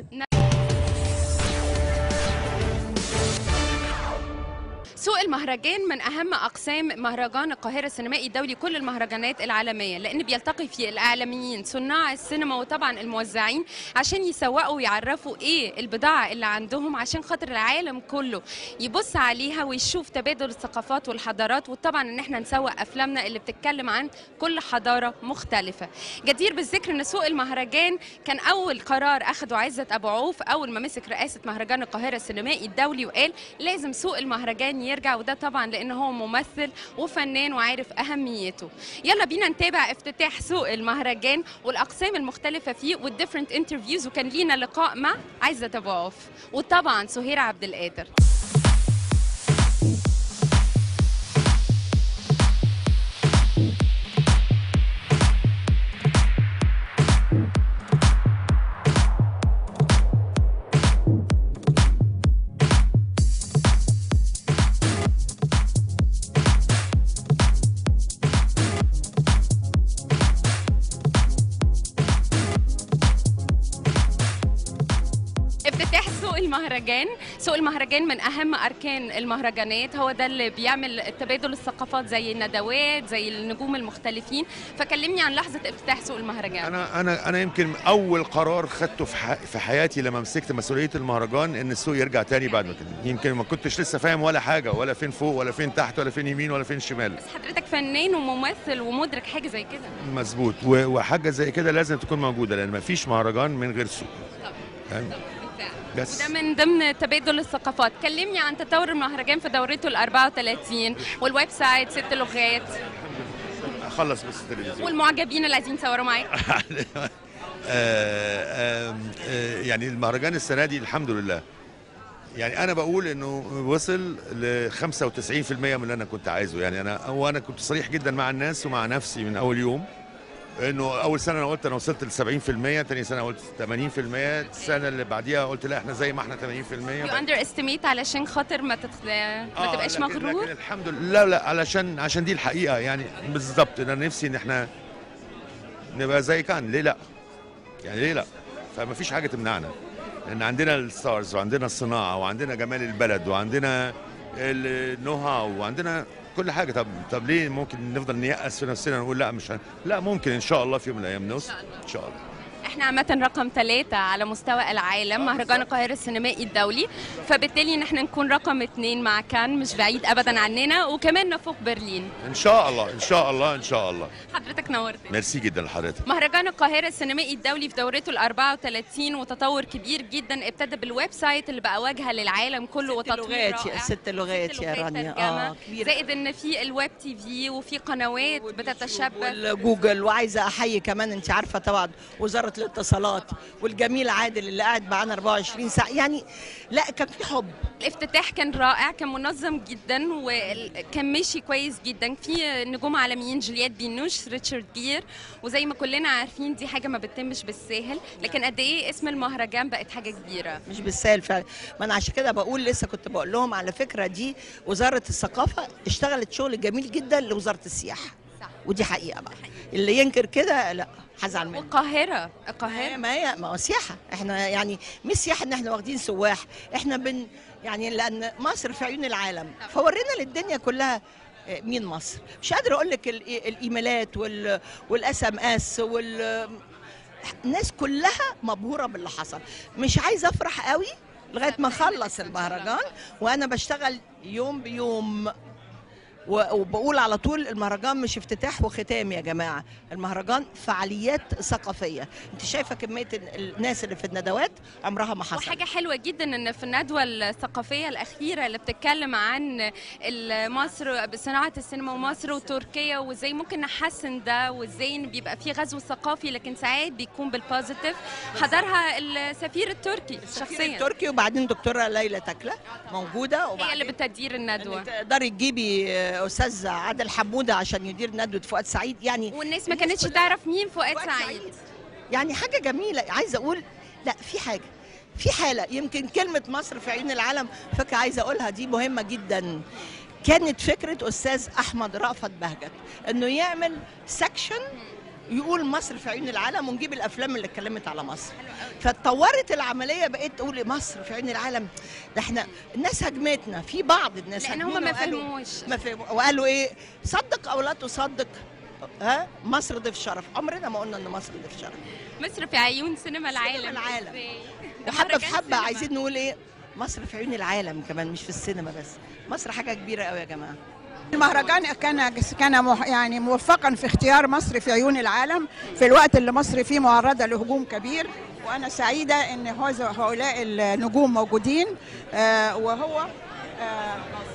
Speaker 2: سوق المهرجان من اهم اقسام مهرجان القاهره السينمائي الدولي كل المهرجانات العالميه لان بيلتقي فيه الاعلاميين صناع السينما وطبعا الموزعين عشان يسوقوا ويعرفوا ايه البضاعه اللي عندهم عشان خاطر العالم كله يبص عليها ويشوف تبادل الثقافات والحضارات وطبعا ان احنا نسوق افلامنا اللي بتتكلم عن كل حضاره مختلفه جدير بالذكر ان سوق المهرجان كان اول قرار اخده عزت ابو عوف اول ما مسك رئاسه مهرجان القاهره السينمائي الدولي وقال لازم سوق المهرجان يرجع وده طبعا لان هو ممثل وفنان وعارف اهميته يلا بينا نتابع افتتاح سوق المهرجان والاقسام المختلفه فيه والديفرنت انترفيوز وكان لينا لقاء مع عزت ابو عوف وطبعا سهير عبد القادر افتتاح سوق المهرجان سوق المهرجان من اهم اركان المهرجانات هو ده اللي بيعمل تبادل الثقافات زي الندوات زي النجوم المختلفين فكلمني عن لحظه افتتاح سوق المهرجان
Speaker 13: انا انا انا يمكن اول قرار خدته في ح- في حياتي لما مسكت مسؤوليه المهرجان ان السوق يرجع تاني بعد ما كان يمكن ما كنتش لسه فاهم ولا حاجه ولا فين فوق ولا فين تحت ولا فين يمين ولا فين شمال
Speaker 2: حضرتك فنان وممثل ومدرك حاجه زي كده
Speaker 13: مظبوط و- وحاجه زي كده لازم تكون موجوده لان ما فيش مهرجان من غير سوق يعني بس
Speaker 2: ده من ضمن تبادل الثقافات كلمني عن تطور المهرجان في دورته ال 34 والويب سايت ست لغات
Speaker 13: اخلص بس التلفزيون
Speaker 2: والمعجبين اللي عايزين يصوروا معاك
Speaker 13: آه، آم، آه، يعني المهرجان السنه دي الحمد لله يعني انا بقول انه وصل ل 95% من اللي انا كنت عايزه يعني انا وانا كنت صريح جدا مع الناس ومع نفسي من اول يوم انه اول سنه انا قلت انا وصلت ل 70% ثاني سنه قلت 80% السنه اللي بعديها قلت لا احنا زي ما احنا 80%
Speaker 2: يو اندر استيميت علشان خاطر ما تتخ... ما
Speaker 13: آه،
Speaker 2: تبقاش
Speaker 13: لكن-
Speaker 2: مغرور
Speaker 13: لكن الحمد لله لا لا علشان عشان دي الحقيقه يعني بالظبط انا نفسي ان احنا نبقى زي كان ليه لا يعني ليه لا فما فيش حاجه تمنعنا لان عندنا الستارز وعندنا الصناعه وعندنا جمال البلد وعندنا النو هاو وعندنا كل حاجه طب طب ليه ممكن نفضل نيأس في نفسنا نقول لا مش هن... لا ممكن ان شاء الله في يوم من الايام نوصل ان شاء الله
Speaker 2: احنا عامة رقم ثلاثة على مستوى العالم مهرجان القاهرة السينمائي الدولي فبالتالي ان احنا نكون رقم اثنين مع كان مش بعيد ابدا عننا وكمان نفوق برلين
Speaker 13: ان شاء الله ان شاء الله ان شاء الله
Speaker 2: حضرتك نورت
Speaker 13: ميرسي جدا لحضرتك
Speaker 2: مهرجان القاهرة السينمائي الدولي في دورته ال 34 وتطور كبير جدا ابتدى بالويب سايت اللي بقى واجهة للعالم كله وتطوير
Speaker 9: لغات يا
Speaker 2: رائع.
Speaker 9: ست لغات يا رانيا
Speaker 2: ترجمة.
Speaker 9: اه كبيرة
Speaker 2: زائد ان في الويب تي في وفي قنوات بتتشبث
Speaker 9: جوجل وعايزه احيي كمان انت عارفه طبعا وزاره الاتصالات والجميل عادل اللي قاعد معانا 24 ساعه يعني لا كان في حب
Speaker 2: الافتتاح كان رائع كان منظم جدا وكان ماشي كويس جدا في نجوم عالميين جوليات بينوش ريتشارد جير وزي ما كلنا عارفين دي حاجه ما بتتمش بالساهل لكن قد ايه اسم المهرجان بقت حاجه كبيره
Speaker 9: مش بالسهل فعلا ما انا عشان كده بقول لسه كنت بقول لهم على فكره دي وزاره الثقافه اشتغلت شغل جميل جدا لوزاره السياحه ودي حقيقه بقى اللي ينكر كده لا هزعل منه
Speaker 2: القاهره القاهره
Speaker 9: ما هي ما هو سياحه احنا يعني مش سياحه ان احنا واخدين سواح احنا بن يعني لان مصر في عيون العالم فورينا للدنيا كلها آه، مين مصر مش قادره اقول لك ال- الايميلات وال والاس ام اس وال الناس كلها مبهوره باللي حصل مش عايزه افرح قوي لغايه ما اخلص المهرجان وانا بشتغل يوم بيوم و- وبقول على طول المهرجان مش افتتاح وختام يا جماعه المهرجان فعاليات ثقافيه انت شايفه كميه ال- الناس اللي في الندوات عمرها ما حصل
Speaker 2: وحاجة حلوة جدا ان في الندوة الثقافية الأخيرة اللي بتتكلم عن ال- مصر صناعة السينما ومصر وتركيا وازاي ممكن نحسن ده وازاي إن بيبقى في غزو ثقافي لكن ساعات بيكون بالبوزيتيف حضرها السفير التركي شخصيا
Speaker 9: التركي وبعدين دكتوره ليلى تكله موجوده
Speaker 2: هي
Speaker 9: وبعدين
Speaker 2: اللي بتدير الندوة
Speaker 9: تقدري تجيبي آه، استاذ عادل حموده عشان يدير ندوه فؤاد سعيد يعني
Speaker 2: والناس ما كانتش تعرف مين فؤاد سعيد
Speaker 9: يعني حاجه جميله عايزه اقول لا في حاجه في حاله يمكن كلمه مصر في عيون العالم فكره عايزه اقولها دي مهمه جدا كانت فكره استاذ احمد رأفت بهجت انه يعمل سكشن يقول مصر في عيون العالم ونجيب الافلام اللي اتكلمت على مصر فاتطورت العمليه بقيت تقول مصر في عيون العالم ده احنا الناس هجمتنا في بعض الناس
Speaker 2: لأن هم
Speaker 9: هاجمونا
Speaker 2: ما
Speaker 9: وقالوا-
Speaker 2: فهموش.
Speaker 9: ما فهموا وقالوا ايه صدق او لا تصدق ها مصر ضيف شرف عمرنا ما قلنا ان مصر ضيف شرف
Speaker 2: مصر في عيون سينما العالم
Speaker 9: العالم.
Speaker 2: إزاي؟
Speaker 9: وحبه في
Speaker 2: مهرجان
Speaker 9: حبه
Speaker 2: سينما.
Speaker 9: عايزين نقول ايه مصر في عيون العالم كمان مش في السينما بس مصر حاجه كبيره قوي يا جماعه
Speaker 14: المهرجان كان كان مح- يعني موفقا في اختيار مصر في عيون العالم في الوقت اللي مصر فيه معرضه لهجوم كبير وانا سعيده ان هذا- هؤلاء النجوم موجودين آه، وهو آه،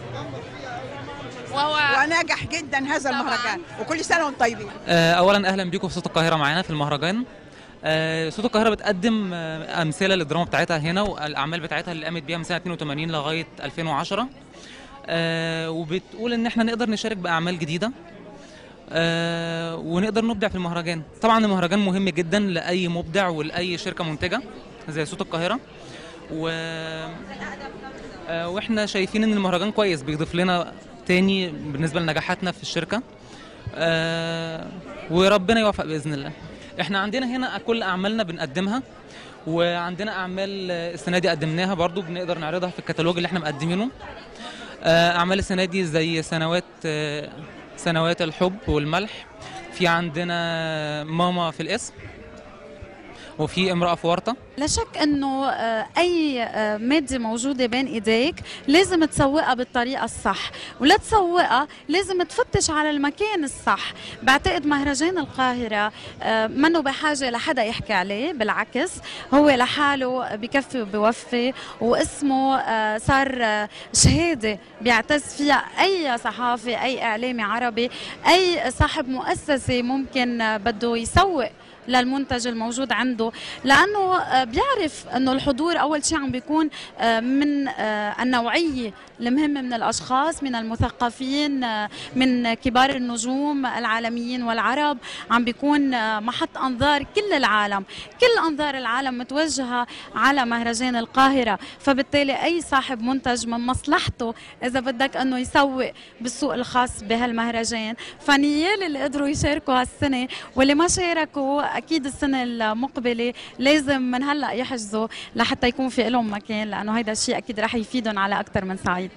Speaker 2: وهو
Speaker 14: وناجح جدا هذا المهرجان وكل سنه وانتم طيبين
Speaker 15: آه، اولا اهلا بيكم في صوت القاهره معانا في المهرجان آه، صوت القاهره بتقدم آه، امثله للدراما بتاعتها هنا والاعمال بتاعتها اللي قامت بيها من سنه 82 لغايه 2010 آه، وبتقول ان احنا نقدر نشارك باعمال جديده آه، ونقدر نبدع في المهرجان طبعا المهرجان مهم جدا لاي مبدع ولاي شركه منتجه زي صوت القاهره و آه، واحنا شايفين ان المهرجان كويس بيضيف لنا تاني بالنسبه لنجاحاتنا في الشركه آه، وربنا يوفق باذن الله احنا عندنا هنا كل اعمالنا بنقدمها وعندنا اعمال آه، السنه دي قدمناها برضو بنقدر نعرضها في الكتالوج اللي احنا مقدمينه آه، اعمال السنه دي زي سنوات آه، سنوات الحب والملح في عندنا ماما في الاسم وفي امراه في ورطه
Speaker 16: لا شك انه آه، اي آه، ماده موجوده بين ايديك لازم تسوقها بالطريقه الصح ولا تسوقها لازم تفتش على المكان الصح بعتقد مهرجان القاهره آه، منه بحاجه لحدا يحكي عليه بالعكس هو لحاله بكفي وبوفي واسمه آه، صار آه، شهاده بيعتز فيها اي صحافي اي اعلامي عربي اي صاحب مؤسسه ممكن آه، بده يسوق للمنتج الموجود عنده لانه آه، بيعرف انه الحضور اول شيء عم بيكون آه، من آه، النوعيه المهمه من الاشخاص من المثقفين آه، من كبار النجوم العالميين والعرب عم بيكون آه، محط انظار كل العالم كل انظار العالم متوجهه على مهرجان القاهره فبالتالي اي صاحب منتج من مصلحته اذا بدك انه يسوق بالسوق الخاص بهالمهرجان فنيال اللي قدروا يشاركوا هالسنه واللي ما شاركوا اكيد السنه المقبله لازم من هلا يحجزوا لحتى يكون في لهم مكان لانه هيدا الشيء اكيد رح يفيدهم على اكثر من صعيد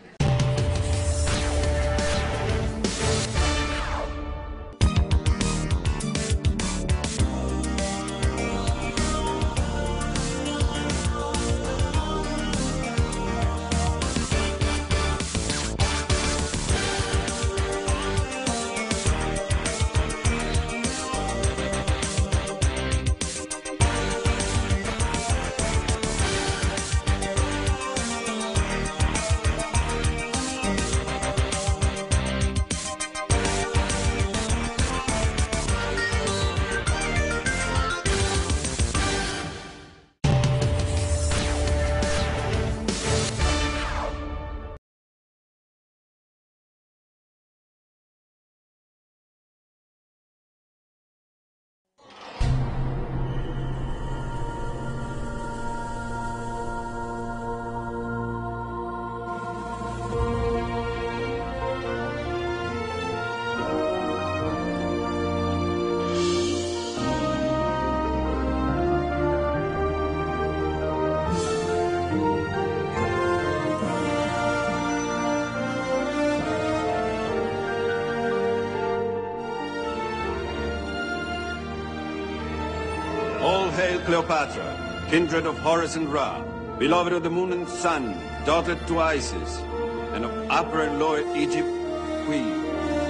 Speaker 17: All hail Cleopatra, kindred of Horus and Ra, beloved of the moon and sun, daughter to Isis, and of Upper and Lower Egypt, queen.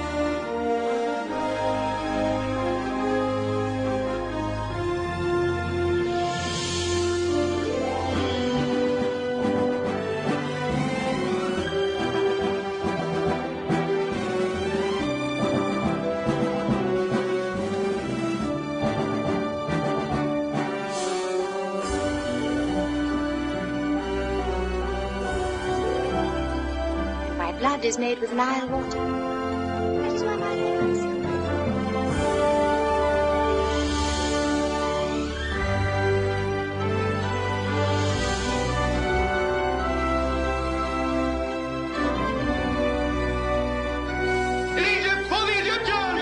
Speaker 18: My blood is made with Nile water. That is why my name is.
Speaker 17: Egypt, fully Egyptian!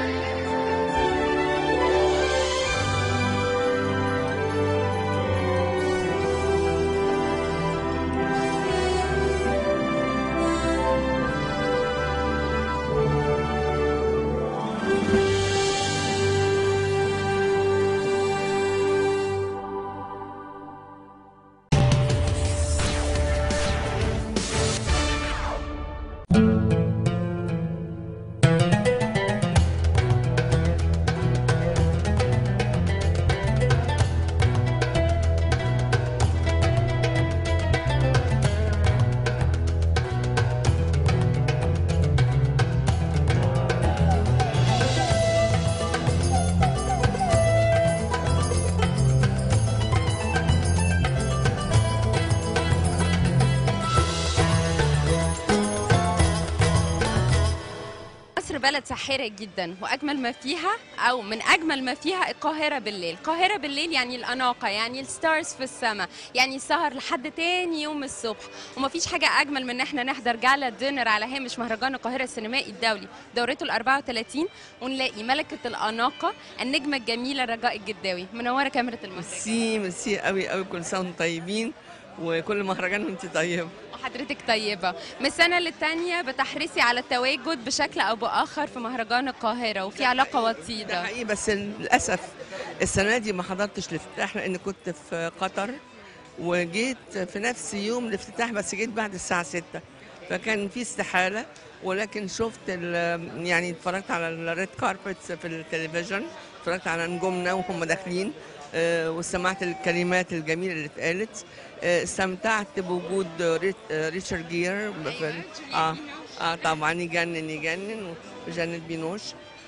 Speaker 2: مصر بلد ساحرة جدا وأجمل ما فيها أو من أجمل ما فيها القاهرة بالليل القاهرة بالليل يعني الأناقة يعني الستارز في السماء يعني السهر لحد تاني يوم الصبح ومفيش حاجة أجمل من إن احنا نحضر جالا دينر على هامش مهرجان القاهرة السينمائي الدولي دورته ال 34 ونلاقي ملكة الأناقة النجمة الجميلة رجاء الجداوي منورة كاميرا المهرجان
Speaker 19: ميرسي ميرسي قوي قوي كل سنه وانتم طيبين وكل مهرجان وانت طيبه
Speaker 2: وحضرتك طيبة من السنة للتانية بتحرصي على التواجد بشكل أو بآخر في مهرجان القاهرة وفي علاقة
Speaker 19: ده
Speaker 2: وطيدة
Speaker 19: حقيقي بس للاسف السنه دي ما حضرتش الافتتاح لان كنت في قطر وجيت في نفس يوم الافتتاح بس جيت بعد الساعه 6 فكان في استحاله ولكن شفت ال- يعني اتفرجت على الريد كاربتس في التلفزيون اتفرجت على نجومنا وهم داخلين آه، وسمعت الكلمات الجميله اللي اتقالت آه، استمتعت بوجود ريت- آه، ريتشارد جير في ال- اه اه طبعا يجنن يجنن وجانيت بينوش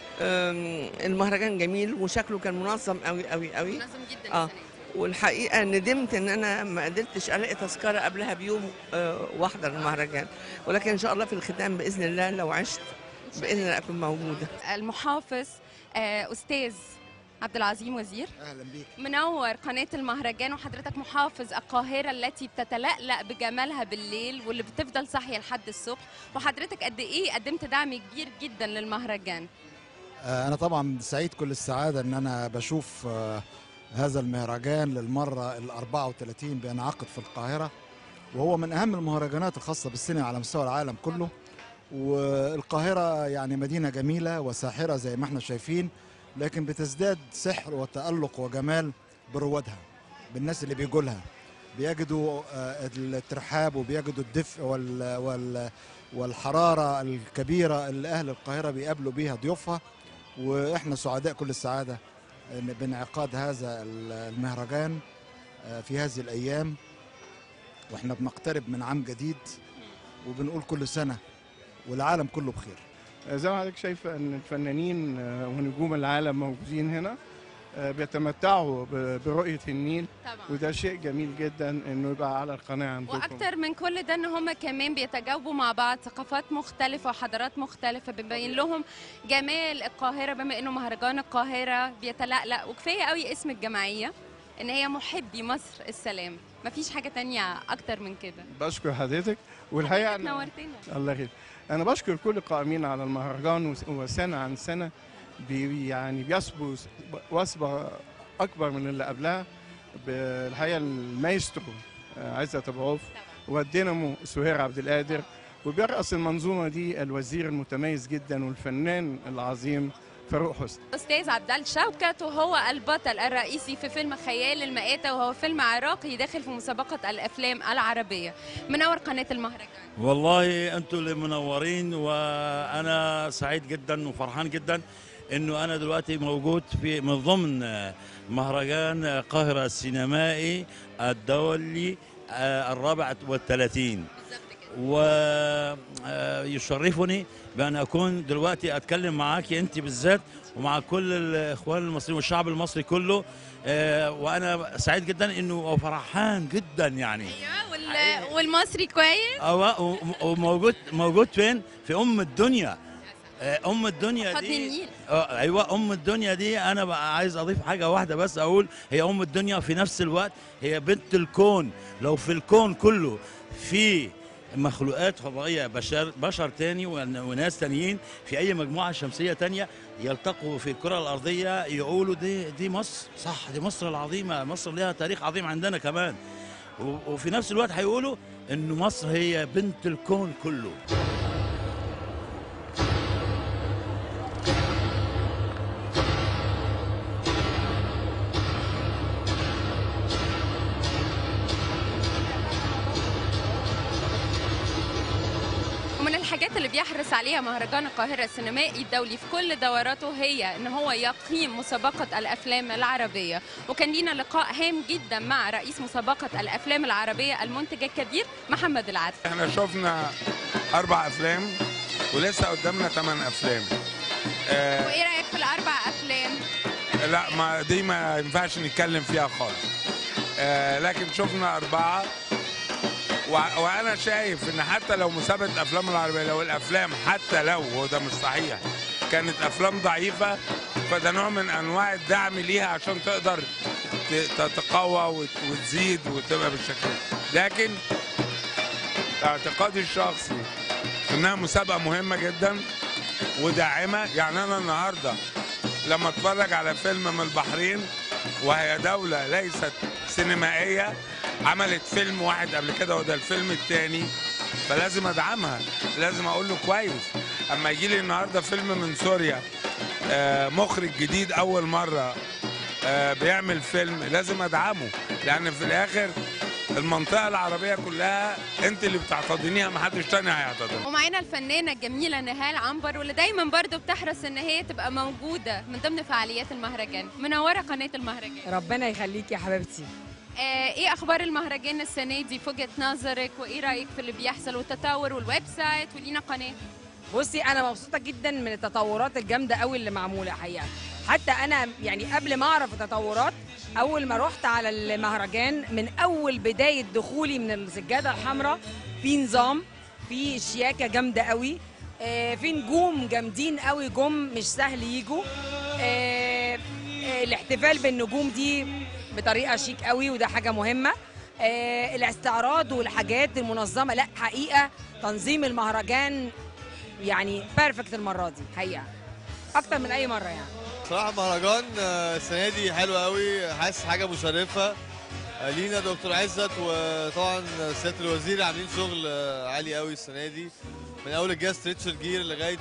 Speaker 19: آم، المهرجان جميل وشكله كان منظم قوي قوي قوي
Speaker 2: منظم جدا
Speaker 19: اه والحقيقه ندمت ان انا ما قدرتش الاقي تذكره قبلها بيوم آه، واحضر المهرجان ولكن ان شاء الله في الختام باذن الله لو عشت باذن الله اكون موجوده
Speaker 2: المحافظ آه، أستاذ عبد العظيم وزير
Speaker 20: اهلا بيك
Speaker 2: منور قناة المهرجان وحضرتك محافظ القاهرة التي بتتلألأ بجمالها بالليل واللي بتفضل صاحية لحد الصبح وحضرتك قد إيه قدمت دعم كبير جدا للمهرجان
Speaker 20: آه، انا طبعا سعيد كل السعاده ان انا بشوف آه، هذا المهرجان للمره ال 34 بينعقد في القاهره وهو من اهم المهرجانات الخاصه بالسينما على مستوى العالم كله والقاهره يعني مدينه جميله وساحره زي ما احنا شايفين لكن بتزداد سحر وتالق وجمال بروادها بالناس اللي بيجوا لها بيجدوا آه، الترحاب وبيجدوا الدفء وال وال والحراره الكبيره اللي اهل القاهره بيقابلوا بيها ضيوفها واحنا سعداء كل السعاده إن- بانعقاد هذا المهرجان آه، في هذه الايام واحنا بنقترب من عام جديد وبنقول كل سنه والعالم كله بخير
Speaker 21: زي ما حضرتك شايفه ان الفنانين آه، ونجوم العالم موجودين هنا آه، بيتمتعوا ب- برؤيه النيل
Speaker 2: طبعا
Speaker 21: وده شيء جميل جدا انه يبقى على القناه عندكم
Speaker 2: واكتر من كل ده ان هم كمان بيتجاوبوا مع بعض ثقافات مختلفه وحضارات مختلفه بيبين لهم جمال القاهره بما انه مهرجان القاهره بيتلألأ وكفايه قوي اسم الجمعيه ان هي محبي مصر السلام مفيش حاجه تانية اكتر من كده
Speaker 21: بشكر حضرتك والحقيقه
Speaker 2: حضرتك
Speaker 21: أنا-
Speaker 2: نورتنا.
Speaker 21: الله يخليك انا بشكر كل القائمين على المهرجان وس- وسنه عن سنه بي يعني بيسبوا س- وثبه اكبر من اللي قبلها بالحقيقه المايسترو آه، عزت ابو عوف والدينامو سهير عبد القادر وبيرأس المنظومه دي الوزير المتميز جدا والفنان العظيم فاروق حسني
Speaker 2: استاذ عبدال شوكت وهو البطل الرئيسي في فيلم خيال المآتة وهو فيلم عراقي داخل في مسابقة الافلام العربية منور قناة المهرجان
Speaker 1: والله انتوا اللي منورين وانا سعيد جدا وفرحان جدا انه انا دلوقتي موجود في من ضمن مهرجان القاهره السينمائي الدولي آه، الرابع والثلاثين ويشرفني بان اكون دلوقتي اتكلم معاك انت بالذات ومع كل الاخوان المصريين والشعب المصري كله آه، وانا سعيد جدا انه وفرحان جدا يعني
Speaker 2: وال- والمصري كويس
Speaker 1: أو- و- وموجود موجود فين؟ في ام الدنيا آه، ام الدنيا
Speaker 2: حضن
Speaker 1: دي
Speaker 2: النيل.
Speaker 1: آه، ايوه ام الدنيا دي انا بقى عايز اضيف حاجه واحده بس اقول هي ام الدنيا في نفس الوقت هي بنت الكون لو في الكون كله في مخلوقات فضائيه بشر بشر تاني ون- وناس تانيين في اي مجموعه شمسيه تانيه يلتقوا في الكره الارضيه يقولوا دي دي مصر صح دي مصر العظيمه مصر لها تاريخ عظيم عندنا كمان و- وفي نفس الوقت هيقولوا ان مصر هي بنت الكون كله
Speaker 2: ومن الحاجات اللي بيحرص عليها مهرجان القاهرة السينمائي الدولي في كل دوراته هي ان هو يقيم مسابقة الافلام العربية وكان لينا لقاء هام جدا مع رئيس مسابقة الافلام العربية المنتج الكبير محمد العدل
Speaker 22: احنا شفنا اربع افلام ولسه قدامنا ثمان افلام آه
Speaker 2: وايه رايك في الاربع افلام
Speaker 22: لا ما دي ما ينفعش نتكلم فيها خالص آه لكن شفنا اربعه و- وانا شايف ان حتى لو مسابقه الافلام العربيه لو الافلام حتى لو هو ده مش صحيح كانت افلام ضعيفه فده نوع من انواع الدعم ليها عشان تقدر ت- تتقوى وت- وتزيد وتبقى بالشكل ده. لكن اعتقادي الشخصي انها مسابقه مهمه جدا وداعمه يعني انا النهارده لما اتفرج على فيلم من البحرين وهي دوله ليست سينمائيه عملت فيلم واحد قبل كده وده الفيلم الثاني فلازم ادعمها لازم اقول له كويس اما يجي لي النهارده فيلم من سوريا آه، مخرج جديد اول مره آه، بيعمل فيلم لازم ادعمه لان في الاخر المنطقه العربيه كلها انت اللي بتعتضنيها محدش تاني هيعتضنها
Speaker 2: ومعانا الفنانة الجميلة نهال عنبر واللي دايما برضو بتحرص ان هي تبقى موجودة من ضمن فعاليات المهرجان منورة قناة المهرجان
Speaker 23: ربنا يخليك يا حبيبتي
Speaker 2: آه ايه اخبار المهرجان السنة دي في وجهة نظرك وايه رأيك في اللي بيحصل والتطور والويب سايت ولينا قناة
Speaker 23: بصي انا مبسوطه جدا من التطورات الجامده قوي اللي معموله حقيقه حتى انا يعني قبل ما اعرف التطورات اول ما رحت على المهرجان من اول بدايه دخولي من السجاده الحمراء في نظام في شياكه جامده قوي آه، في نجوم جامدين قوي جم مش سهل يجوا آه، آه، الاحتفال بالنجوم دي بطريقه شيك قوي وده حاجه مهمه آه، الاستعراض والحاجات المنظمه لا حقيقه تنظيم المهرجان يعني بيرفكت المره دي حقيقه اكتر من اي مره يعني
Speaker 24: صراحة مهرجان آه، السنة دي حلو قوي حاسس حاجة مشرفة آه، لينا دكتور عزت وطبعا سيادة الوزير عاملين شغل آه، عالي قوي السنة دي من أول الجاست ريتشارد جير لغاية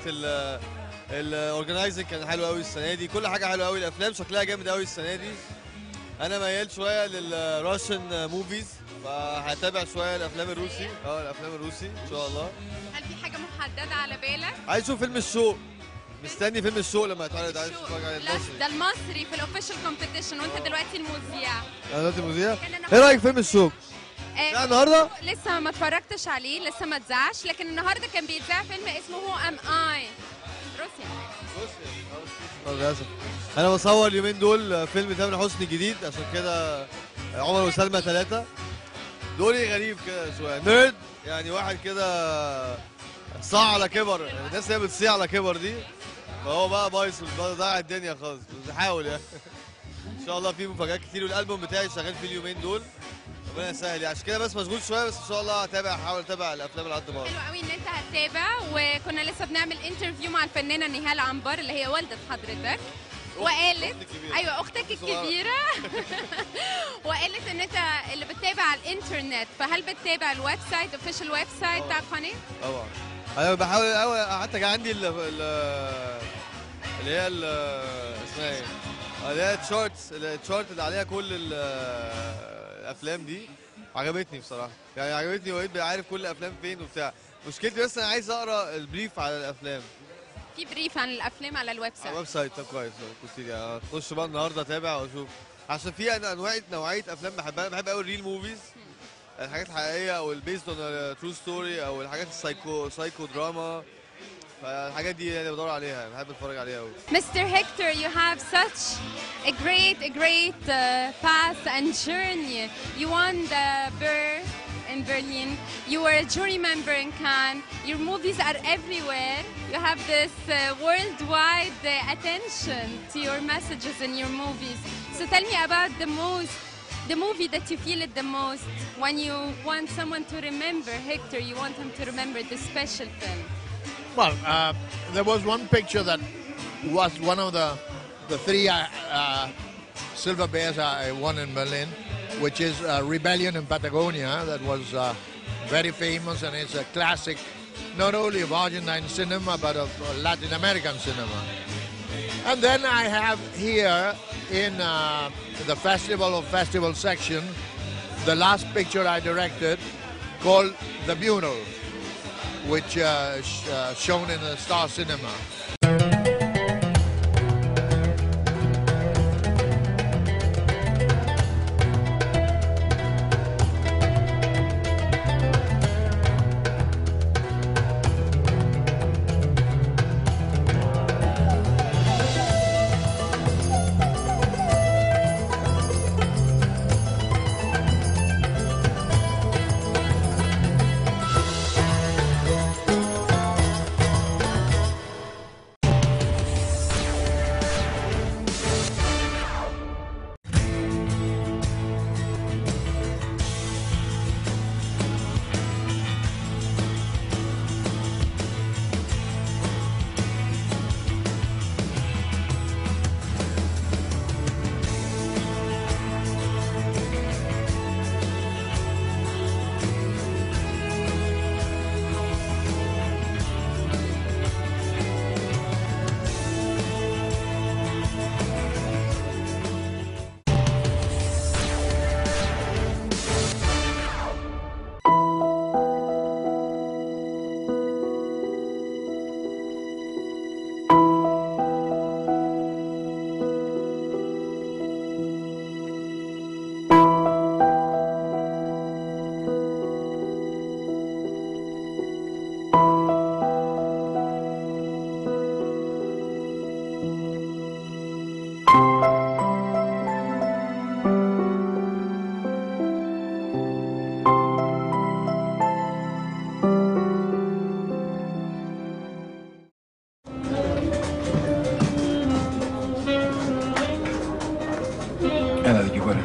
Speaker 24: الاورجنايزنج كان حلو قوي السنة دي كل حاجة حلوة قوي الأفلام شكلها جامد قوي السنة دي أنا ميال شوية للراشن موفيز فهتابع شوية الأفلام الروسي اه الأفلام الروسي إن شاء الله
Speaker 2: هل في حاجة محددة على بالك؟
Speaker 24: عايز أشوف فيلم الشوق مستني فيلم الشوق لما يتعرض عايز اتفرج على
Speaker 2: لا
Speaker 24: المصري
Speaker 2: ده المصري في الاوفيشال كومبيتيشن وانت دلوقتي المذيع
Speaker 24: انا دلوقتي مذيع ايه رايك في فيلم الشوق؟
Speaker 2: آه،
Speaker 24: لا، النهاردة؟
Speaker 2: لسه ما اتفرجتش عليه لسه ما اتذاعش لكن النهارده كان بيتذاع فيلم اسمه هو ام اي روسيا
Speaker 24: للاسف انا بصور اليومين دول فيلم تامر حسني جديد عشان كده عمر وسلمى ثلاثة دوري غريب كده شوية نيرد يعني واحد كده صاع على كبر يعني الناس اللي هي بتصيع على كبر دي فهو بقى بايظ ضايع الدنيا خالص بس بحاول يعني ان شاء الله في مفاجآت كتير والالبوم بتاعي شغال فيه اليومين دول ربنا يسهل يعني عشان كده بس مشغول شويه بس ان شاء الله هتابع هحاول اتابع الافلام على قد ما اقدر
Speaker 2: حلو قوي ان انت هتتابع وكنا لسه بنعمل انترفيو مع الفنانه نهال عنبر اللي هي والده حضرتك وقالت ايوه اختك الكبيره وقالت ان انت اللي بتتابع على الانترنت فهل بتتابع الويب سايت اوفيشال ويب سايت بتاع القناه
Speaker 24: طبعا انا بحاول أول حتى كان عندي ال ال اللي هي ال- اسمها ايه؟ آه، اللي هي التشارتس التشارت اللي عليها كل ال- الافلام دي عجبتني بصراحه يعني عجبتني وبقيت عارف كل الافلام فين وبتاع مشكلتي بس انا عايز اقرا البريف على الافلام
Speaker 2: في بريف عن الافلام على الويب
Speaker 24: على
Speaker 2: سايت
Speaker 24: الويب سايت طب كويس لو كنت لي اخش بقى النهارده اتابع واشوف عشان في أنا انواع نوعيه افلام بحبها انا بحب قوي الريل موفيز الحاجات الحقيقيه او البيست اون ترو ستوري او الحاجات السايكو سايكو دراما فالحاجات دي انا بدور عليها بحب اتفرج عليها قوي
Speaker 2: Mr. Hector, you have such a great, a great uh, path and journey. You won the Burr in Berlin. You were a jury member in Cannes. Your movies are everywhere. You have this uh, worldwide uh, attention to your messages in your movies. So tell me about the most, the movie that you feel it the most when you want someone to remember Hector. You want him to remember the special film.
Speaker 3: Well, uh, there was one picture that was one of the the three uh, uh, silver bears I won in Berlin, which is uh, Rebellion in Patagonia. That was uh, very famous and it's a classic, not only of Argentine cinema but of uh, Latin American cinema. And then I have here in uh, the Festival of Festival section the last picture I directed called The Bureau which uh, sh- uh, shown in the Star Cinema.
Speaker 4: Έλα εκεί πέρα.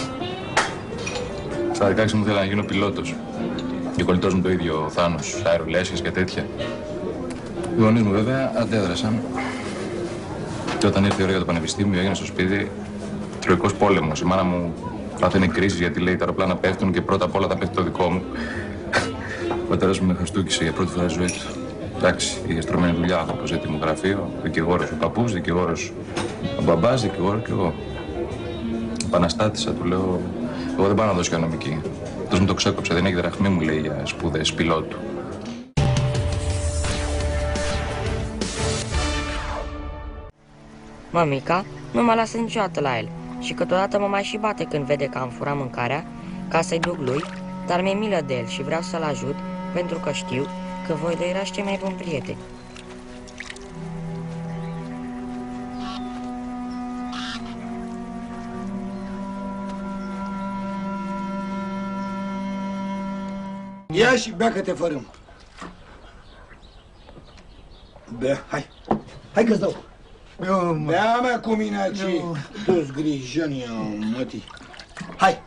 Speaker 4: Στα 16 μου ήθελα να γίνω πιλότος. Και ο κολλητός μου το ίδιο, ο Θάνος, αερολέσχες και τέτοια. Οι γονείς μου βέβαια αντέδρασαν. Και όταν ήρθε η ώρα για το πανεπιστήμιο έγινε στο σπίτι τροϊκός πόλεμος. Η μάνα μου πάθαινε κρίσεις γιατί λέει τα αεροπλάνα πέφτουν και πρώτα απ' όλα θα πέφτει το δικό μου. Ο πατέρας μου με χαστούκησε για πρώτη φορά στη ζωή του. Εντάξει, είχε στρωμένη δουλειά άνθρωπος, έτοιμο γραφείο, δικηγόρος ο παππούς, δικηγόρος ο μπαμπάς, δικηγόρο και εγώ. Επαναστάτησα, του λέω, εγώ δεν πάω να δώσω για νομική. Αυτός μου το ξέκοψε, δεν έχει δραχμή μου λέει για σπουδές πιλότου.
Speaker 5: Mămica nu mă lasă niciodată la el și câteodată mă mai și bate când vede că am furat mâncarea ca să-i duc lui, dar mi-e milă de el și vreau să-l ajut pentru că știu că voi doi erați cei mai buni prieteni.
Speaker 6: Ia și bea că te fărâm. Bea, hai. Hai că-ți dau. Bea mea cu mine aici. Tu-ți grijănia, mătii. Hai.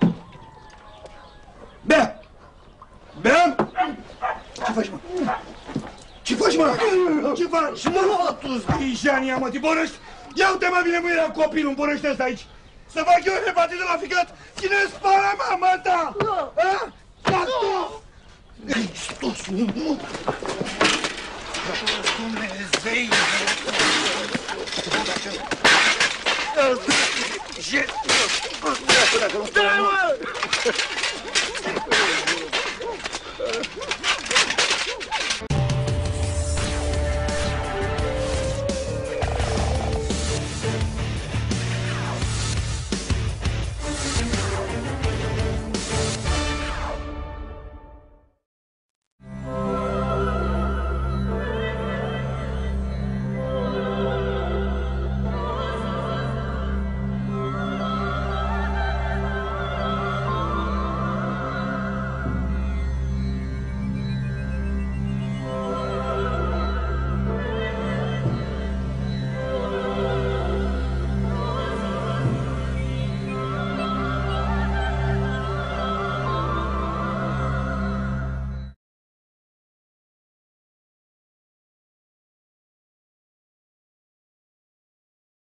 Speaker 6: Bea! Bea! Ce faci, mă? Ce faci, mă? Ce faci, mă? Tu-ți grijănia, mă, Tiborești! Ia uite, mă, vine mâine copilul, îmborește ăsta aici. Să fac eu hepatită la ficat. Cine spală mama ta? Ha? Da, tu! Hristos, mă! ازاي شيت